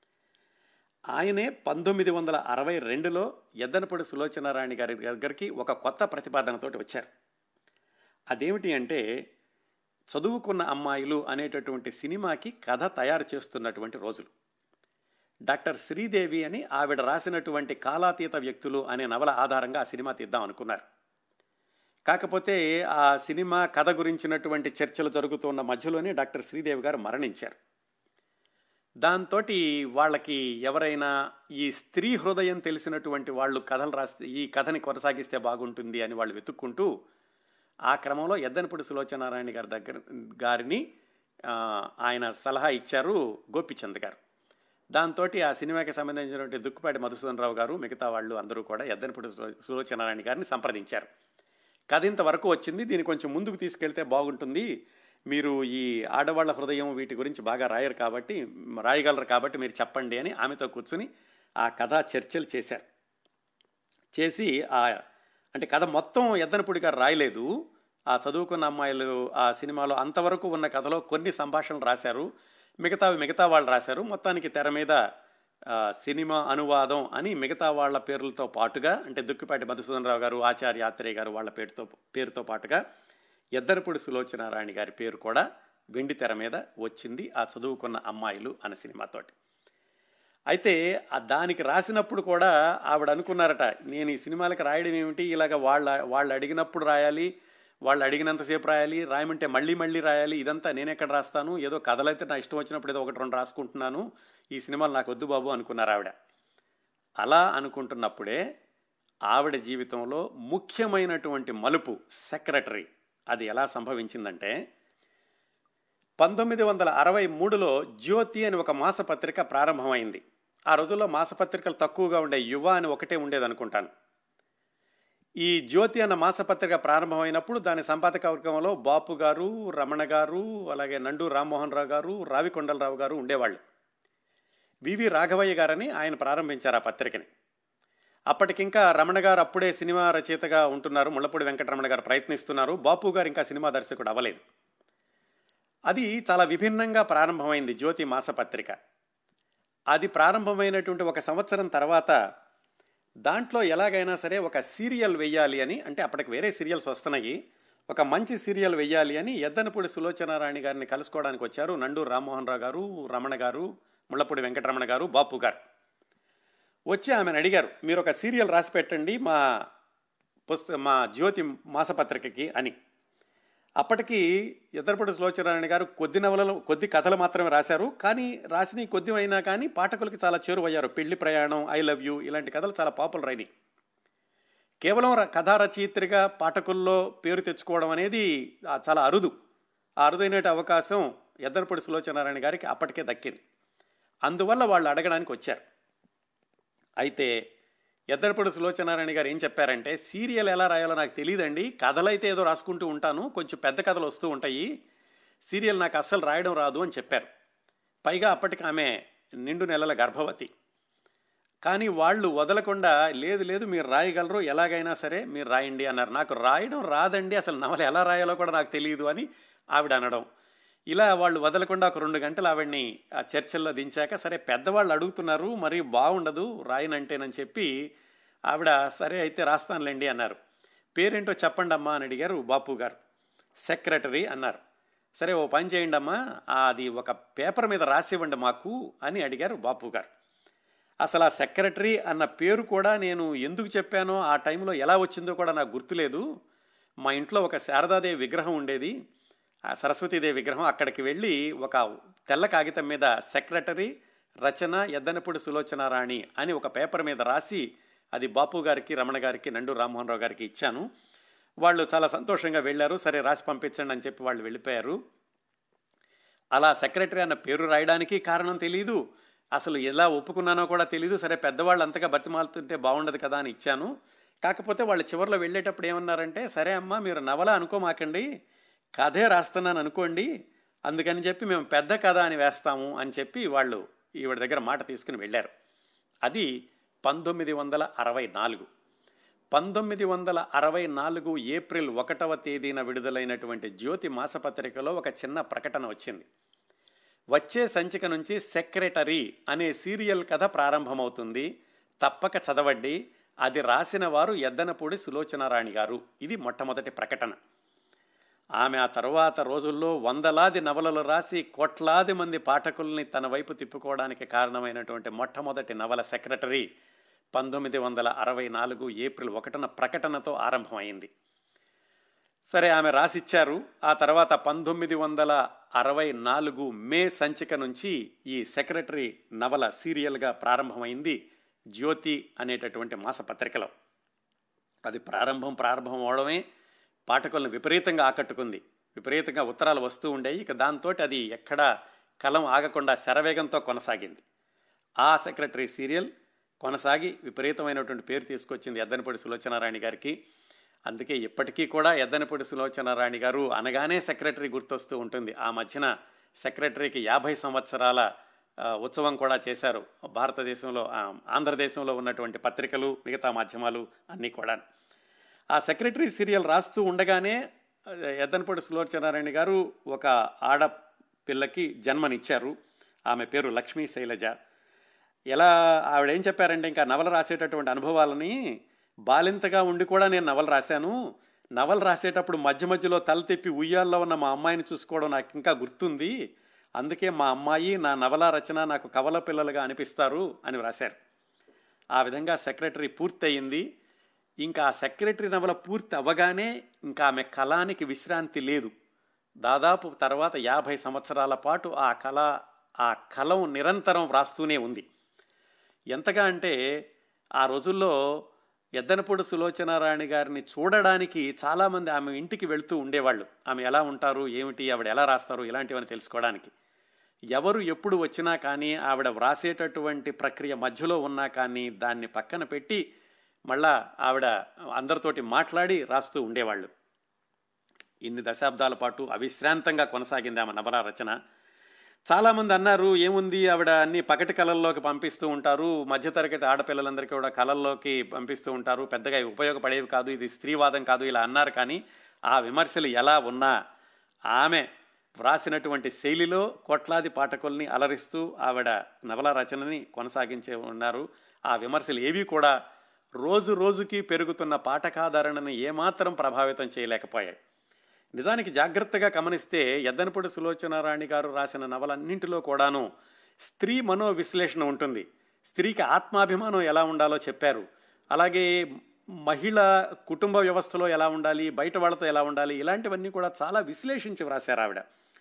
ఆయనే పంతొమ్మిది వందల అరవై రెండులో ఎద్దనపూడి సులోచనారాయణ గారి దగ్గరికి ఒక కొత్త ప్రతిపాదనతోటి వచ్చారు అదేమిటి అంటే చదువుకున్న అమ్మాయిలు అనేటటువంటి సినిమాకి కథ తయారు చేస్తున్నటువంటి రోజులు డాక్టర్ శ్రీదేవి అని ఆవిడ రాసినటువంటి కాలాతీత వ్యక్తులు అనే నవల ఆధారంగా ఆ సినిమా తీద్దాం అనుకున్నారు కాకపోతే ఆ సినిమా కథ గురించినటువంటి చర్చలు జరుగుతున్న మధ్యలోనే డాక్టర్ శ్రీదేవి గారు మరణించారు దాంతో వాళ్ళకి ఎవరైనా ఈ స్త్రీ హృదయం తెలిసినటువంటి వాళ్ళు కథలు రాస్తే ఈ కథని కొనసాగిస్తే బాగుంటుంది అని వాళ్ళు వెతుక్కుంటూ ఆ క్రమంలో ఎద్దనపూడి సులోచనారాయణ గారి దగ్గర గారిని ఆయన సలహా ఇచ్చారు గోపిచంద్ గారు దాంతో ఆ సినిమాకి సంబంధించినటువంటి దుక్కుపాటి మధుసూదన్ రావు గారు మిగతా వాళ్ళు అందరూ కూడా ఎద్దనపూడి సులోచనారాయణ గారిని సంప్రదించారు కథ ఇంతవరకు వచ్చింది దీన్ని కొంచెం ముందుకు తీసుకెళ్తే బాగుంటుంది మీరు ఈ ఆడవాళ్ల హృదయం వీటి గురించి బాగా రాయరు కాబట్టి రాయగలరు కాబట్టి మీరు చెప్పండి అని ఆమెతో కూర్చుని ఆ కథ చర్చలు చేశారు చేసి ఆ అంటే కథ మొత్తం ఎద్దనపూడి గారు రాయలేదు ఆ చదువుకున్న అమ్మాయిలు ఆ సినిమాలో అంతవరకు ఉన్న కథలో కొన్ని సంభాషణలు రాశారు మిగతావి మిగతా వాళ్ళు రాశారు మొత్తానికి తెర మీద సినిమా అనువాదం అని మిగతా వాళ్ళ పేర్లతో పాటుగా అంటే దుక్కిపాటి మధుసూదన్ రావు గారు ఆచార్య ఆత్రేయ గారు వాళ్ళ పేరుతో పేరుతో పాటుగా ఎద్దరపూడి సులోచనారాయణ గారి పేరు కూడా వెండి తెర మీద వచ్చింది ఆ చదువుకున్న అమ్మాయిలు అనే సినిమాతోటి అయితే దానికి రాసినప్పుడు కూడా ఆవిడ అనుకున్నారట నేను ఈ సినిమాలకు రాయడం ఏమిటి ఇలాగ వాళ్ళ వాళ్ళు అడిగినప్పుడు రాయాలి వాళ్ళు అడిగినంతసేపు రాయాలి రాయమంటే మళ్ళీ మళ్ళీ రాయాలి ఇదంతా నేను ఎక్కడ రాస్తాను ఏదో కథలైతే నా ఇష్టం వచ్చినప్పుడు ఏదో ఒకటి రెండు రాసుకుంటున్నాను ఈ సినిమాలు నాకు వద్దు బాబు అనుకున్నారు ఆవిడ అలా అనుకుంటున్నప్పుడే ఆవిడ జీవితంలో ముఖ్యమైనటువంటి మలుపు సెక్రటరీ అది ఎలా సంభవించిందంటే పంతొమ్మిది వందల అరవై మూడులో జ్యోతి అని ఒక మాసపత్రిక ప్రారంభమైంది ఆ రోజుల్లో మాసపత్రికలు తక్కువగా ఉండే యువ అని ఒకటే ఉండేది అనుకుంటాను ఈ జ్యోతి అన్న మాసపత్రిక ప్రారంభమైనప్పుడు దాని సంపాదక వర్గంలో బాపు గారు రమణ గారు అలాగే నండు రామ్మోహన్ రావు గారు రావికొండలరావు గారు ఉండేవాళ్ళు వివి రాఘవయ్య గారని ఆయన ప్రారంభించారు ఆ పత్రికని అప్పటికింకా రమణ గారు అప్పుడే సినిమా రచయితగా ఉంటున్నారు ముళ్ళపూడి వెంకటరమణ గారు ప్రయత్నిస్తున్నారు బాపు గారు ఇంకా సినిమా దర్శకుడు అవ్వలేదు అది చాలా విభిన్నంగా ప్రారంభమైంది జ్యోతి మాసపత్రిక అది ప్రారంభమైనటువంటి ఒక సంవత్సరం తర్వాత దాంట్లో ఎలాగైనా సరే ఒక సీరియల్ వెయ్యాలి అని అంటే అప్పటికి వేరే సీరియల్స్ వస్తున్నాయి ఒక మంచి సీరియల్ వెయ్యాలి అని ఎద్దనపూడి సులోచనారాణి గారిని కలుసుకోవడానికి వచ్చారు నండు రామ్మోహన్ రావు గారు రమణ గారు ముళ్ళపూడి వెంకటరమణ గారు బాపు గారు వచ్చి ఆమెను అడిగారు మీరు ఒక సీరియల్ రాసి పెట్టండి మా పుస్త మా జ్యోతి మాసపత్రికకి అని అప్పటికి ఎద్దరపూడి సులోచనారాయణ గారు కొద్ది నవలలు కొద్ది కథలు మాత్రమే రాశారు కానీ రాసిన కొద్ది అయినా కానీ పాఠకులకి చాలా చేరువయ్యారు పెళ్లి ప్రయాణం ఐ లవ్ యూ ఇలాంటి కథలు చాలా పాపులర్ అయినాయి కేవలం కథా రచయిత్రిగా పాఠకుల్లో పేరు తెచ్చుకోవడం అనేది చాలా అరుదు ఆ అరుదైన అవకాశం ఎద్దరపూడి సులోచనారాయణ గారికి అప్పటికే దక్కింది అందువల్ల వాళ్ళు అడగడానికి వచ్చారు అయితే ఎద్దరపూడి సులోచనారాయణ గారు ఏం చెప్పారంటే సీరియల్ ఎలా రాయాలో నాకు తెలియదండి కథలైతే ఏదో రాసుకుంటూ ఉంటాను కొంచెం పెద్ద కథలు వస్తూ ఉంటాయి సీరియల్ నాకు అస్సలు రాయడం రాదు అని చెప్పారు పైగా అప్పటికి ఆమె నిండు నెలల గర్భవతి కానీ వాళ్ళు వదలకుండా లేదు లేదు మీరు రాయగలరు ఎలాగైనా సరే మీరు రాయండి అన్నారు నాకు రాయడం రాదండి అసలు నవల ఎలా రాయాలో కూడా నాకు తెలియదు అని ఆవిడ అనడం ఇలా వాళ్ళు వదలకుండా ఒక రెండు గంటలు ఆవిడ్ని ఆ చర్చల్లో దించాక సరే పెద్దవాళ్ళు అడుగుతున్నారు మరి బాగుండదు రాయనంటేనని చెప్పి ఆవిడ సరే అయితే రాస్తానులేండి అన్నారు పేరేంటో చెప్పండి అమ్మా అని అడిగారు బాపు గారు సెక్రటరీ అన్నారు సరే ఓ పని చేయండి అమ్మా అది ఒక పేపర్ మీద రాసివ్వండి మాకు అని అడిగారు బాపు గారు అసలు ఆ సెక్రటరీ అన్న పేరు కూడా నేను ఎందుకు చెప్పానో ఆ టైంలో ఎలా వచ్చిందో కూడా నాకు గుర్తులేదు మా ఇంట్లో ఒక శారదాదేవి విగ్రహం ఉండేది ఆ సరస్వతీదేవి విగ్రహం అక్కడికి వెళ్ళి ఒక తెల్ల కాగితం మీద సెక్రటరీ రచన ఎద్దనపూడి సులోచనారాణి అని ఒక పేపర్ మీద రాసి అది బాపు గారికి రమణ గారికి నండు రామ్మోహన్ రావు గారికి ఇచ్చాను వాళ్ళు చాలా సంతోషంగా వెళ్ళారు సరే రాసి పంపించండి అని చెప్పి వాళ్ళు వెళ్ళిపోయారు అలా సెక్రటరీ అన్న పేరు రాయడానికి కారణం తెలియదు అసలు ఎలా ఒప్పుకున్నానో కూడా తెలియదు సరే పెద్దవాళ్ళు అంతగా బతిమాలుతుంటే బాగుండదు కదా అని ఇచ్చాను కాకపోతే వాళ్ళు చివరిలో వెళ్ళేటప్పుడు ఏమన్నారంటే సరే అమ్మా మీరు నవల అనుకోమాకండి కథే రాస్తున్నాను అనుకోండి అందుకని చెప్పి మేము పెద్ద కథ అని వేస్తాము అని చెప్పి వాళ్ళు ఈవిడ దగ్గర మాట తీసుకుని వెళ్ళారు అది పంతొమ్మిది వందల అరవై నాలుగు పంతొమ్మిది వందల అరవై నాలుగు ఏప్రిల్ ఒకటవ తేదీన విడుదలైనటువంటి జ్యోతి మాసపత్రికలో ఒక చిన్న ప్రకటన వచ్చింది వచ్చే సంచిక నుంచి సెక్రటరీ అనే సీరియల్ కథ ప్రారంభమవుతుంది తప్పక చదవండి అది రాసిన వారు ఎద్దనపూడి సులోచనారాణి గారు ఇది మొట్టమొదటి ప్రకటన ఆమె ఆ తరువాత రోజుల్లో వందలాది నవలలు రాసి కోట్లాది మంది పాఠకుల్ని తన వైపు తిప్పుకోవడానికి కారణమైనటువంటి మొట్టమొదటి నవల సెక్రటరీ పంతొమ్మిది వందల అరవై నాలుగు ఏప్రిల్ ఒకటిన ప్రకటనతో ఆరంభమైంది సరే ఆమె రాసిచ్చారు ఆ తర్వాత పంతొమ్మిది వందల అరవై నాలుగు మే సంచిక నుంచి ఈ సెక్రటరీ నవల సీరియల్గా ప్రారంభమైంది జ్యోతి అనేటటువంటి మాసపత్రికలో అది ప్రారంభం ప్రారంభం అవడమే పాఠకులను విపరీతంగా ఆకట్టుకుంది విపరీతంగా ఉత్తరాలు వస్తూ ఉండేవి ఇక దాంతో అది ఎక్కడా కలం ఆగకుండా శరవేగంతో కొనసాగింది ఆ సెక్రటరీ సీరియల్ కొనసాగి విపరీతమైనటువంటి పేరు తీసుకొచ్చింది ఎద్దనపూడి సులోచనారాయణ గారికి అందుకే ఇప్పటికీ కూడా ఎద్దనపూడి సులోచనారాయణ గారు అనగానే సెక్రటరీ గుర్తొస్తూ ఉంటుంది ఆ మధ్యన సెక్రటరీకి యాభై సంవత్సరాల ఉత్సవం కూడా చేశారు భారతదేశంలో ఆంధ్రదేశంలో ఉన్నటువంటి పత్రికలు మిగతా మాధ్యమాలు అన్నీ కూడా ఆ సెక్రటరీ సీరియల్ రాస్తూ ఉండగానే ఎద్దనపూడి సులోచనారాయణ గారు ఒక ఆడపిల్లకి జన్మనిచ్చారు ఆమె పేరు లక్ష్మీ శైలజ ఎలా ఆవిడ ఏం చెప్పారంటే ఇంకా నవల రాసేటటువంటి అనుభవాలని బాలింతగా ఉండి కూడా నేను నవల రాశాను నవల రాసేటప్పుడు మధ్య మధ్యలో తల తెప్పి ఉయ్యాల్లో ఉన్న మా అమ్మాయిని చూసుకోవడం నాకు ఇంకా గుర్తుంది అందుకే మా అమ్మాయి నా నవల రచన నాకు కవల పిల్లలుగా అనిపిస్తారు అని రాశారు ఆ విధంగా సెక్రటరీ పూర్తయింది ఇంకా ఆ సెక్రటరీ నవల పూర్తి అవ్వగానే ఇంకా ఆమె కళానికి విశ్రాంతి లేదు దాదాపు తర్వాత యాభై సంవత్సరాల పాటు ఆ కళ ఆ కలం నిరంతరం వ్రాస్తూనే ఉంది ఎంతగా అంటే ఆ రోజుల్లో ఎద్దనపూడి సులోచనారాణి గారిని చూడడానికి చాలామంది ఆమె ఇంటికి వెళుతూ ఉండేవాళ్ళు ఆమె ఎలా ఉంటారు ఏమిటి ఆవిడ ఎలా రాస్తారు ఇలాంటివని తెలుసుకోవడానికి ఎవరు ఎప్పుడు వచ్చినా కానీ ఆవిడ వ్రాసేటటువంటి ప్రక్రియ మధ్యలో ఉన్నా కానీ దాన్ని పక్కన పెట్టి మళ్ళా ఆవిడ అందరితోటి మాట్లాడి రాస్తూ ఉండేవాళ్ళు ఇన్ని దశాబ్దాల పాటు అవిశ్రాంతంగా కొనసాగింది ఆమె నవల రచన చాలామంది అన్నారు ఏముంది ఆవిడ అన్ని పకటి కళల్లోకి పంపిస్తూ ఉంటారు మధ్యతరగతి ఆడపిల్లలందరికీ కూడా కళల్లోకి పంపిస్తూ ఉంటారు పెద్దగా ఉపయోగపడేవి కాదు ఇది స్త్రీవాదం కాదు ఇలా అన్నారు కానీ ఆ విమర్శలు ఎలా ఉన్నా ఆమె వ్రాసినటువంటి శైలిలో కోట్లాది పాఠకుల్ని అలరిస్తూ ఆవిడ నవల రచనని కొనసాగించే ఉన్నారు ఆ విమర్శలు ఏవి కూడా రోజు రోజుకి పెరుగుతున్న పాఠకాధారణను ఏమాత్రం ప్రభావితం చేయలేకపోయాయి నిజానికి జాగ్రత్తగా గమనిస్తే ఎద్దనపూడి సులోచనారాణి గారు రాసిన నవలన్నింటిలో కూడాను స్త్రీ మనో విశ్లేషణ ఉంటుంది స్త్రీకి ఆత్మాభిమానం ఎలా ఉండాలో చెప్పారు అలాగే మహిళ కుటుంబ వ్యవస్థలో ఎలా ఉండాలి బయట వాళ్ళతో ఎలా ఉండాలి ఇలాంటివన్నీ కూడా చాలా విశ్లేషించి వ్రాశారు ఆవిడ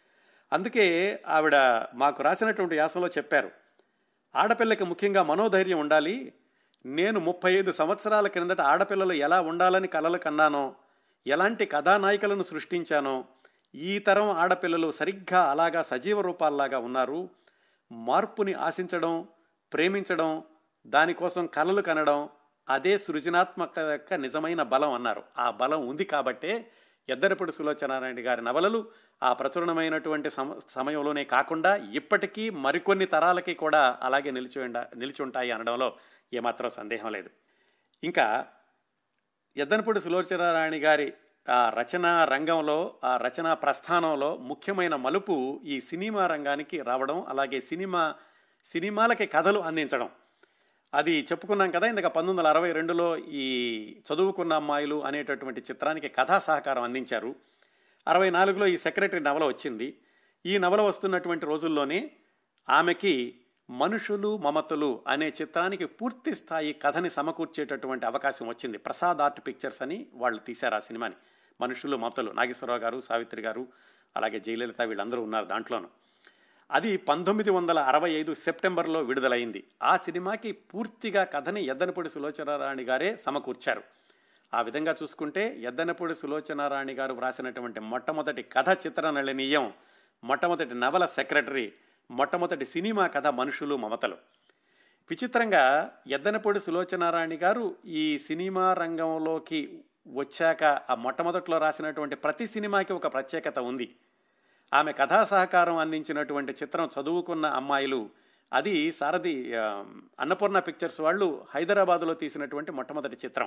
అందుకే ఆవిడ మాకు రాసినటువంటి యాసంలో చెప్పారు ఆడపిల్లకి ముఖ్యంగా మనోధైర్యం ఉండాలి నేను ముప్పై ఐదు సంవత్సరాల క్రిందట ఆడపిల్లలు ఎలా ఉండాలని కలలు కన్నానో ఎలాంటి కథానాయికలను సృష్టించానో ఈ తరం ఆడపిల్లలు సరిగ్గా అలాగా సజీవ రూపాల్లాగా ఉన్నారు మార్పుని ఆశించడం ప్రేమించడం దానికోసం కలలు కనడం అదే సృజనాత్మక యొక్క నిజమైన బలం అన్నారు ఆ బలం ఉంది కాబట్టే ఎద్దరపూడి సులోచనారాయణ గారి నవలలు ఆ ప్రచురణమైనటువంటి సమ సమయంలోనే కాకుండా ఇప్పటికీ మరికొన్ని తరాలకి కూడా అలాగే నిలిచి నిలిచి ఉంటాయి అనడంలో ఏమాత్రం సందేహం లేదు ఇంకా ఎద్దనపూడి సులోచనారాయణ గారి ఆ రచనా రంగంలో ఆ రచనా ప్రస్థానంలో ముఖ్యమైన మలుపు ఈ సినిమా రంగానికి రావడం అలాగే సినిమా సినిమాలకి కథలు అందించడం అది చెప్పుకున్నాం కదా ఇందుక పంతొమ్మిది వందల అరవై రెండులో ఈ చదువుకున్న అమ్మాయిలు అనేటటువంటి చిత్రానికి కథా సహకారం అందించారు అరవై నాలుగులో ఈ సెక్రటరీ నవల వచ్చింది ఈ నవల వస్తున్నటువంటి రోజుల్లోనే ఆమెకి మనుషులు మమతలు అనే చిత్రానికి పూర్తి స్థాయి కథని సమకూర్చేటటువంటి అవకాశం వచ్చింది ప్రసాద్ ఆర్ట్ పిక్చర్స్ అని వాళ్ళు తీశారు ఆ సినిమాని మనుషులు మమతలు నాగేశ్వరరావు గారు సావిత్రి గారు అలాగే జయలలిత వీళ్ళందరూ ఉన్నారు దాంట్లోనూ అది పంతొమ్మిది వందల అరవై ఐదు సెప్టెంబర్లో విడుదలైంది ఆ సినిమాకి పూర్తిగా కథని ఎద్దనపూడి సులోచనారాణి గారే సమకూర్చారు ఆ విధంగా చూసుకుంటే ఎద్దనపూడి సులోచనారాణి గారు వ్రాసినటువంటి మొట్టమొదటి కథ చిత్రనళనీయం మొట్టమొదటి నవల సెక్రటరీ మొట్టమొదటి సినిమా కథ మనుషులు మమతలు విచిత్రంగా ఎద్దనపూడి సులోచనారాణి గారు ఈ సినిమా రంగంలోకి వచ్చాక ఆ మొట్టమొదట్లో రాసినటువంటి ప్రతి సినిమాకి ఒక ప్రత్యేకత ఉంది ఆమె కథా సహకారం అందించినటువంటి చిత్రం చదువుకున్న అమ్మాయిలు అది సారథి అన్నపూర్ణ పిక్చర్స్ వాళ్ళు హైదరాబాదులో తీసినటువంటి మొట్టమొదటి చిత్రం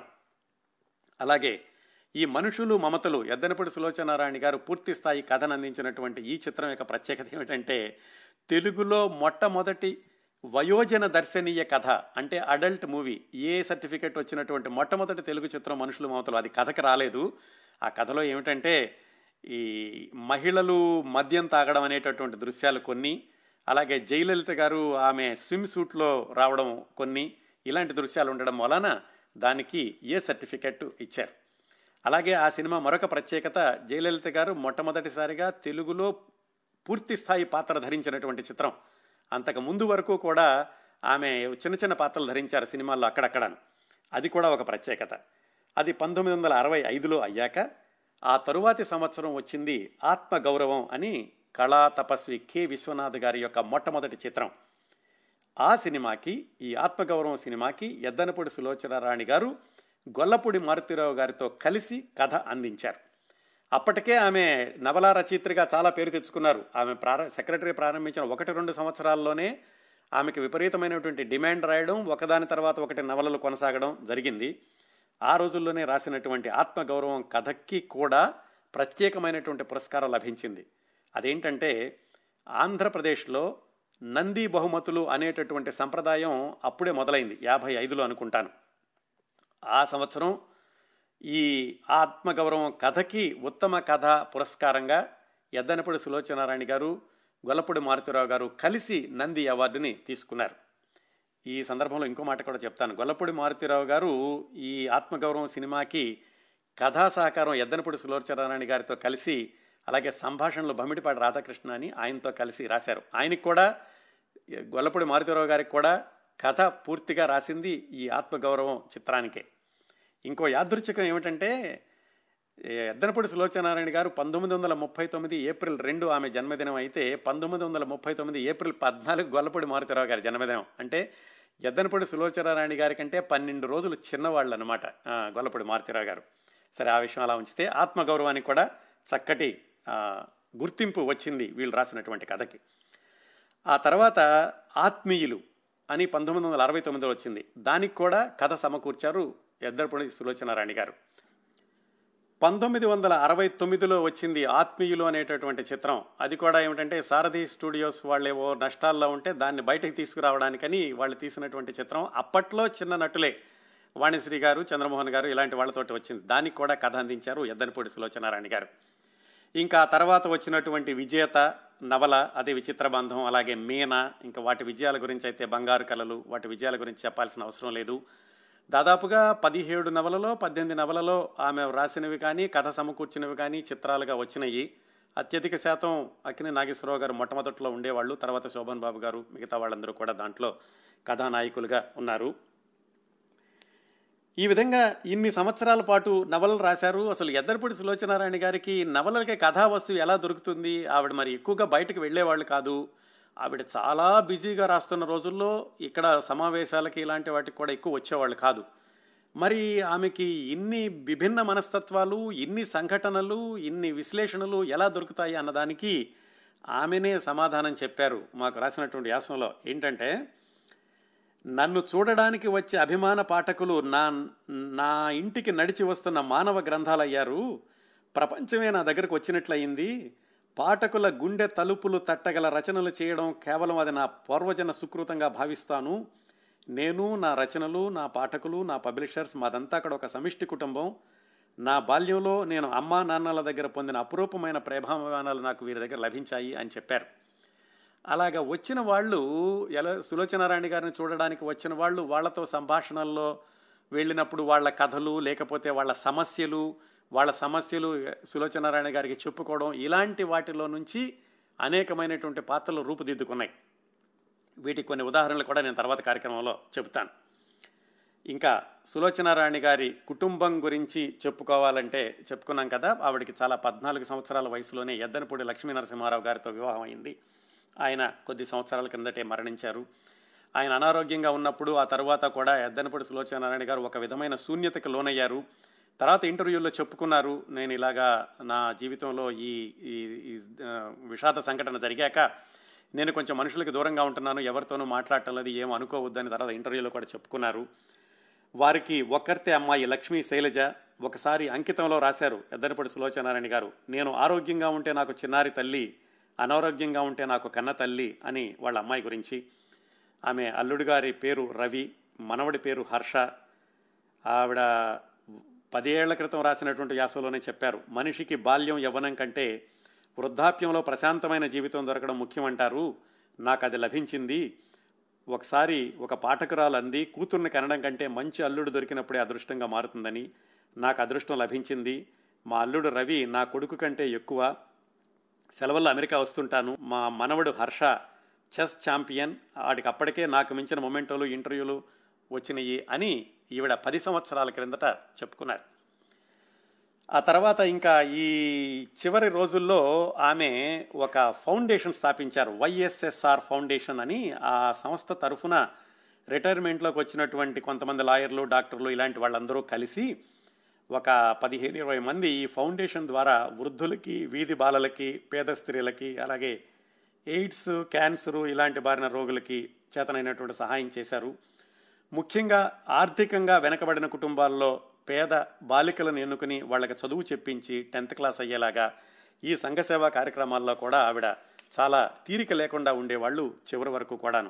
అలాగే ఈ మనుషులు మమతలు ఎద్దనపూడి సులోచనారాయణ గారు పూర్తి స్థాయి కథను అందించినటువంటి ఈ చిత్రం యొక్క ప్రత్యేకత ఏమిటంటే తెలుగులో మొట్టమొదటి వయోజన దర్శనీయ కథ అంటే అడల్ట్ మూవీ ఏ సర్టిఫికెట్ వచ్చినటువంటి మొట్టమొదటి తెలుగు చిత్రం మనుషులు మమతలు అది కథకు రాలేదు ఆ కథలో ఏమిటంటే ఈ మహిళలు మద్యం తాగడం అనేటటువంటి దృశ్యాలు కొన్ని అలాగే జయలలిత గారు ఆమె స్విమ్ సూట్లో రావడం కొన్ని ఇలాంటి దృశ్యాలు ఉండడం వలన దానికి ఏ సర్టిఫికెట్ ఇచ్చారు అలాగే ఆ సినిమా మరొక ప్రత్యేకత జయలలిత గారు మొట్టమొదటిసారిగా తెలుగులో పూర్తి స్థాయి పాత్ర ధరించినటువంటి చిత్రం అంతకు ముందు వరకు కూడా ఆమె చిన్న చిన్న పాత్రలు ధరించారు సినిమాల్లో అక్కడక్కడ అది కూడా ఒక ప్రత్యేకత అది పంతొమ్మిది వందల అరవై ఐదులో అయ్యాక ఆ తరువాతి సంవత్సరం వచ్చింది ఆత్మగౌరవం అని కళా తపస్వి కె విశ్వనాథ్ గారి యొక్క మొట్టమొదటి చిత్రం ఆ సినిమాకి ఈ ఆత్మగౌరవం సినిమాకి ఎద్దనపూడి సులోచనారాణి గారు గొల్లపూడి మారుతిరావు గారితో కలిసి కథ అందించారు అప్పటికే ఆమె నవలా రచయిత్రిగా చాలా పేరు తెచ్చుకున్నారు ఆమె ప్రార సెక్రటరీ ప్రారంభించిన ఒకటి రెండు సంవత్సరాల్లోనే ఆమెకి విపరీతమైనటువంటి డిమాండ్ రాయడం ఒకదాని తర్వాత ఒకటి నవలలు కొనసాగడం జరిగింది ఆ రోజుల్లోనే రాసినటువంటి ఆత్మగౌరవం కథకి కూడా ప్రత్యేకమైనటువంటి పురస్కారం లభించింది అదేంటంటే ఆంధ్రప్రదేశ్లో నంది బహుమతులు అనేటటువంటి సంప్రదాయం అప్పుడే మొదలైంది యాభై ఐదులో అనుకుంటాను ఆ సంవత్సరం ఈ ఆత్మగౌరవం కథకి ఉత్తమ కథ పురస్కారంగా ఎద్దనపూడి సులోచనారాయణ గారు గొల్లపూడి మారుతిరావు గారు కలిసి నంది అవార్డుని తీసుకున్నారు ఈ సందర్భంలో ఇంకో మాట కూడా చెప్తాను గొల్లపూడి మారుతిరావు గారు ఈ ఆత్మగౌరవం సినిమాకి కథా సహకారం ఎద్దనపూడి సులోచనారాయణ గారితో కలిసి అలాగే సంభాషణలు బమ్మిడిపాటి రాధాకృష్ణ అని ఆయనతో కలిసి రాశారు ఆయనకి కూడా గొల్లపూడి మారుతిరావు గారికి కూడా కథ పూర్తిగా రాసింది ఈ ఆత్మగౌరవం చిత్రానికే ఇంకో యాదృచ్ఛికం ఏమిటంటే ఎద్దనపూడి సులోచనారాయణ గారు పంతొమ్మిది వందల ముప్పై తొమ్మిది ఏప్రిల్ రెండు ఆమె జన్మదినం అయితే పంతొమ్మిది వందల ముప్పై తొమ్మిది ఏప్రిల్ పద్నాలుగు గొల్లపూడి మారుతిరావు గారి జన్మదినం అంటే ఎద్దనపూడి సులోచనారాణి గారి కంటే పన్నెండు రోజులు చిన్నవాళ్ళు అనమాట గొల్లపూడి మారుతిరావు గారు సరే ఆ విషయం అలా ఉంచితే ఆత్మగౌరవానికి కూడా చక్కటి ఆ, గుర్తింపు వచ్చింది వీళ్ళు రాసినటువంటి కథకి ఆ తర్వాత ఆత్మీయులు అని పంతొమ్మిది వందల అరవై తొమ్మిదిలో వచ్చింది దానికి కూడా కథ సమకూర్చారు ఎద్దరపూడి సులోచనారాణి గారు పంతొమ్మిది వందల అరవై తొమ్మిదిలో వచ్చింది ఆత్మీయులు అనేటటువంటి చిత్రం అది కూడా ఏమిటంటే సారథి స్టూడియోస్ వాళ్ళేవో నష్టాల్లో ఉంటే దాన్ని బయటకు తీసుకురావడానికని వాళ్ళు తీసినటువంటి చిత్రం అప్పట్లో చిన్న నటులే వాణిశ్రీ గారు చంద్రమోహన్ గారు ఇలాంటి వాళ్ళతోటి వచ్చింది దానికి కూడా కథ అందించారు ఎద్దనపూడి సులోచనారాణి గారు ఇంకా ఆ తర్వాత వచ్చినటువంటి విజేత నవల అదే విచిత్ర బంధం అలాగే మీన ఇంకా వాటి విజయాల గురించి అయితే బంగారు కళలు వాటి విజయాల గురించి చెప్పాల్సిన అవసరం లేదు దాదాపుగా పదిహేడు నవలలో పద్దెనిమిది నవలలో ఆమె రాసినవి కానీ కథ సమకూర్చినవి కానీ చిత్రాలుగా వచ్చినాయి అత్యధిక శాతం అక్కినే నాగేశ్వరరావు గారు మొట్టమొదట్లో ఉండేవాళ్ళు తర్వాత శోభన్ బాబు గారు మిగతా వాళ్ళందరూ కూడా దాంట్లో కథానాయకులుగా ఉన్నారు ఈ విధంగా ఇన్ని సంవత్సరాల పాటు నవలలు రాశారు అసలు ఎద్దరిపూడి సులోచనారాయణ గారికి నవలలకి కథా వస్తువు ఎలా దొరుకుతుంది ఆవిడ మరి ఎక్కువగా బయటకు వెళ్ళేవాళ్ళు కాదు ఆవిడ చాలా బిజీగా రాస్తున్న రోజుల్లో ఇక్కడ సమావేశాలకి ఇలాంటి వాటికి కూడా ఎక్కువ వచ్చేవాళ్ళు కాదు మరి ఆమెకి ఇన్ని విభిన్న మనస్తత్వాలు ఇన్ని సంఘటనలు ఇన్ని విశ్లేషణలు ఎలా దొరుకుతాయి అన్నదానికి ఆమెనే సమాధానం చెప్పారు మాకు రాసినటువంటి వ్యాసంలో ఏంటంటే నన్ను చూడడానికి వచ్చే అభిమాన పాఠకులు నా నా ఇంటికి నడిచి వస్తున్న మానవ గ్రంథాలయ్యారు ప్రపంచమే నా దగ్గరకు వచ్చినట్లయింది పాఠకుల గుండె తలుపులు తట్టగల రచనలు చేయడం కేవలం అది నా పూర్వజన సుకృతంగా భావిస్తాను నేను నా రచనలు నా పాఠకులు నా పబ్లిషర్స్ మాదంతా అక్కడ ఒక సమిష్టి కుటుంబం నా బాల్యంలో నేను అమ్మా నాన్నల దగ్గర పొందిన అపురూపమైన ప్రేమాభిమానాలు నాకు వీరి దగ్గర లభించాయి అని చెప్పారు అలాగా వచ్చిన వాళ్ళు ఎలా సులోచనారాయణ గారిని చూడడానికి వచ్చిన వాళ్ళు వాళ్ళతో సంభాషణల్లో వెళ్ళినప్పుడు వాళ్ళ కథలు లేకపోతే వాళ్ళ సమస్యలు వాళ్ళ సమస్యలు సులోచనారాయణ గారికి చెప్పుకోవడం ఇలాంటి వాటిలో నుంచి అనేకమైనటువంటి పాత్రలు రూపుదిద్దుకున్నాయి వీటికి కొన్ని ఉదాహరణలు కూడా నేను తర్వాత కార్యక్రమంలో చెబుతాను ఇంకా సులోచనారాణి గారి కుటుంబం గురించి చెప్పుకోవాలంటే చెప్పుకున్నాం కదా ఆవిడకి చాలా పద్నాలుగు సంవత్సరాల వయసులోనే ఎద్దనపూడి లక్ష్మీ నరసింహారావు గారితో వివాహం అయింది ఆయన కొద్ది సంవత్సరాల కిందటే మరణించారు ఆయన అనారోగ్యంగా ఉన్నప్పుడు ఆ తర్వాత కూడా ఎద్దనపూడి సులోచనారాయణ గారు ఒక విధమైన శూన్యతకు లోనయ్యారు తర్వాత ఇంటర్వ్యూల్లో చెప్పుకున్నారు నేను ఇలాగా నా జీవితంలో ఈ ఈ ఈ, ఆ, విషాద సంఘటన జరిగాక నేను కొంచెం మనుషులకి దూరంగా ఉంటున్నాను ఎవరితోనూ మాట్లాడటం లేదు ఏం అనుకోవద్దని తర్వాత ఇంటర్వ్యూలో కూడా చెప్పుకున్నారు వారికి ఒక్కరితే అమ్మాయి లక్ష్మీ శైలజ ఒకసారి అంకితంలో రాశారు ఎద్దనపడి సులోచనారాయణ గారు నేను ఆరోగ్యంగా ఉంటే నాకు చిన్నారి తల్లి అనారోగ్యంగా ఉంటే నాకు కన్న తల్లి అని వాళ్ళ అమ్మాయి గురించి ఆమె అల్లుడు గారి పేరు రవి మనవడి పేరు హర్ష ఆవిడ పదేళ్ల క్రితం రాసినటువంటి వ్యాసంలోనే చెప్పారు మనిషికి బాల్యం యవ్వనం కంటే వృద్ధాప్యంలో ప్రశాంతమైన జీవితం దొరకడం ముఖ్యమంటారు నాకు అది లభించింది ఒకసారి ఒక పాఠకురాలు అంది కూతుర్ని కనడం కంటే మంచి అల్లుడు దొరికినప్పుడే అదృష్టంగా మారుతుందని నాకు అదృష్టం లభించింది మా అల్లుడు రవి నా కొడుకు కంటే ఎక్కువ సెలవుల్లో అమెరికా వస్తుంటాను మా మనవడు హర్ష చెస్ ఛాంపియన్ వాడికి అప్పటికే నాకు మించిన మొమెంటోలు ఇంటర్వ్యూలు వచ్చినాయి అని ఈవిడ పది సంవత్సరాల క్రిందట చెప్పుకున్నారు ఆ తర్వాత ఇంకా ఈ చివరి రోజుల్లో ఆమె ఒక ఫౌండేషన్ స్థాపించారు వైఎస్ఎస్ఆర్ ఫౌండేషన్ అని ఆ సంస్థ తరఫున రిటైర్మెంట్లోకి వచ్చినటువంటి కొంతమంది లాయర్లు డాక్టర్లు ఇలాంటి వాళ్ళందరూ కలిసి ఒక పదిహేను ఇరవై మంది ఈ ఫౌండేషన్ ద్వారా వృద్ధులకి వీధి బాలలకి పేద స్త్రీలకి అలాగే ఎయిడ్స్ క్యాన్సరు ఇలాంటి బారిన రోగులకి చేతనైనటువంటి సహాయం చేశారు ముఖ్యంగా ఆర్థికంగా వెనకబడిన కుటుంబాల్లో పేద బాలికలను ఎన్నుకుని వాళ్ళకి చదువు చెప్పించి టెన్త్ క్లాస్ అయ్యేలాగా ఈ సంఘ సేవా కార్యక్రమాల్లో కూడా ఆవిడ చాలా తీరిక లేకుండా ఉండేవాళ్ళు చివరి వరకు కూడాను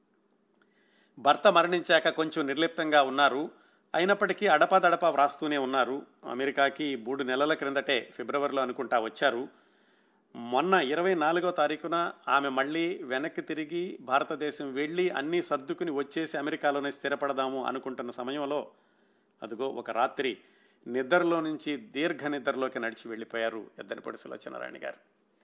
భర్త మరణించాక కొంచెం నిర్లిప్తంగా ఉన్నారు అయినప్పటికీ అడపాదడపా వ్రాస్తూనే ఉన్నారు అమెరికాకి మూడు నెలల క్రిందటే ఫిబ్రవరిలో అనుకుంటా వచ్చారు మొన్న ఇరవై నాలుగో తారీఖున ఆమె మళ్ళీ వెనక్కి తిరిగి భారతదేశం వెళ్ళి అన్నీ సర్దుకుని వచ్చేసి అమెరికాలోనే స్థిరపడదాము అనుకుంటున్న సమయంలో అదిగో ఒక రాత్రి నిద్రలో నుంచి దీర్ఘ నిద్రలోకి నడిచి వెళ్ళిపోయారు ఎద్దనపూడి సులోచనారాయణ గారు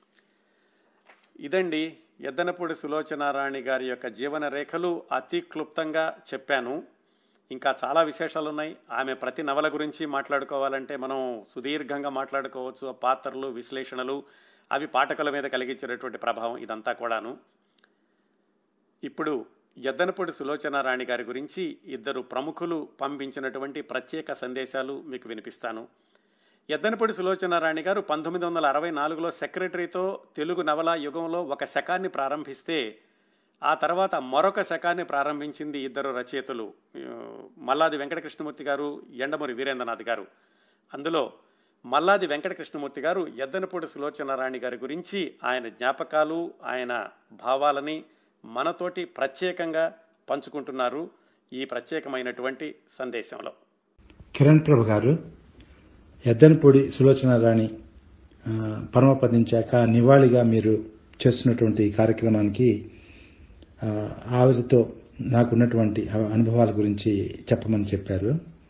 ఇదండి ఎద్దనపూడి సులోచనారాణి గారి యొక్క జీవన రేఖలు అతి క్లుప్తంగా చెప్పాను ఇంకా చాలా విశేషాలు ఉన్నాయి ఆమె ప్రతి నవల గురించి మాట్లాడుకోవాలంటే మనం సుదీర్ఘంగా మాట్లాడుకోవచ్చు ఆ పాత్రలు విశ్లేషణలు అవి పాఠకుల మీద కలిగించేటటువంటి ప్రభావం ఇదంతా కూడాను ఇప్పుడు ఎద్దనపూడి సులోచనారాణి గారి గురించి ఇద్దరు ప్రముఖులు పంపించినటువంటి ప్రత్యేక సందేశాలు మీకు వినిపిస్తాను ఎద్దనపూడి సులోచనారాణి గారు పంతొమ్మిది వందల అరవై నాలుగులో సెక్రటరీతో తెలుగు నవలా యుగంలో ఒక శకాన్ని ప్రారంభిస్తే ఆ తర్వాత మరొక శకాన్ని ప్రారంభించింది ఇద్దరు రచయితలు ఆ, మల్లాది వెంకటకృష్ణమూర్తి గారు ఎండమూరి వీరేంద్రనాథ్ గారు అందులో మల్లాది వెంకటకృష్ణమూర్తి గారు ఎద్దనపూడి సులోచనారాణి గారి గురించి ఆయన జ్ఞాపకాలు ఆయన భావాలని మనతోటి ప్రత్యేకంగా పంచుకుంటున్నారు ఈ ప్రత్యేకమైనటువంటి సందేశంలో కిరణ్ ప్రభు గారు ఎద్దనపూడి సులోచన రాణి ఆ, పరమపదించాక నివాళిగా మీరు చేస్తున్నటువంటి ఈ కార్యక్రమానికి ఆ, ఆవిడతో నాకున్నటువంటి అ- అనుభవాల గురించి చెప్పమని చెప్పారు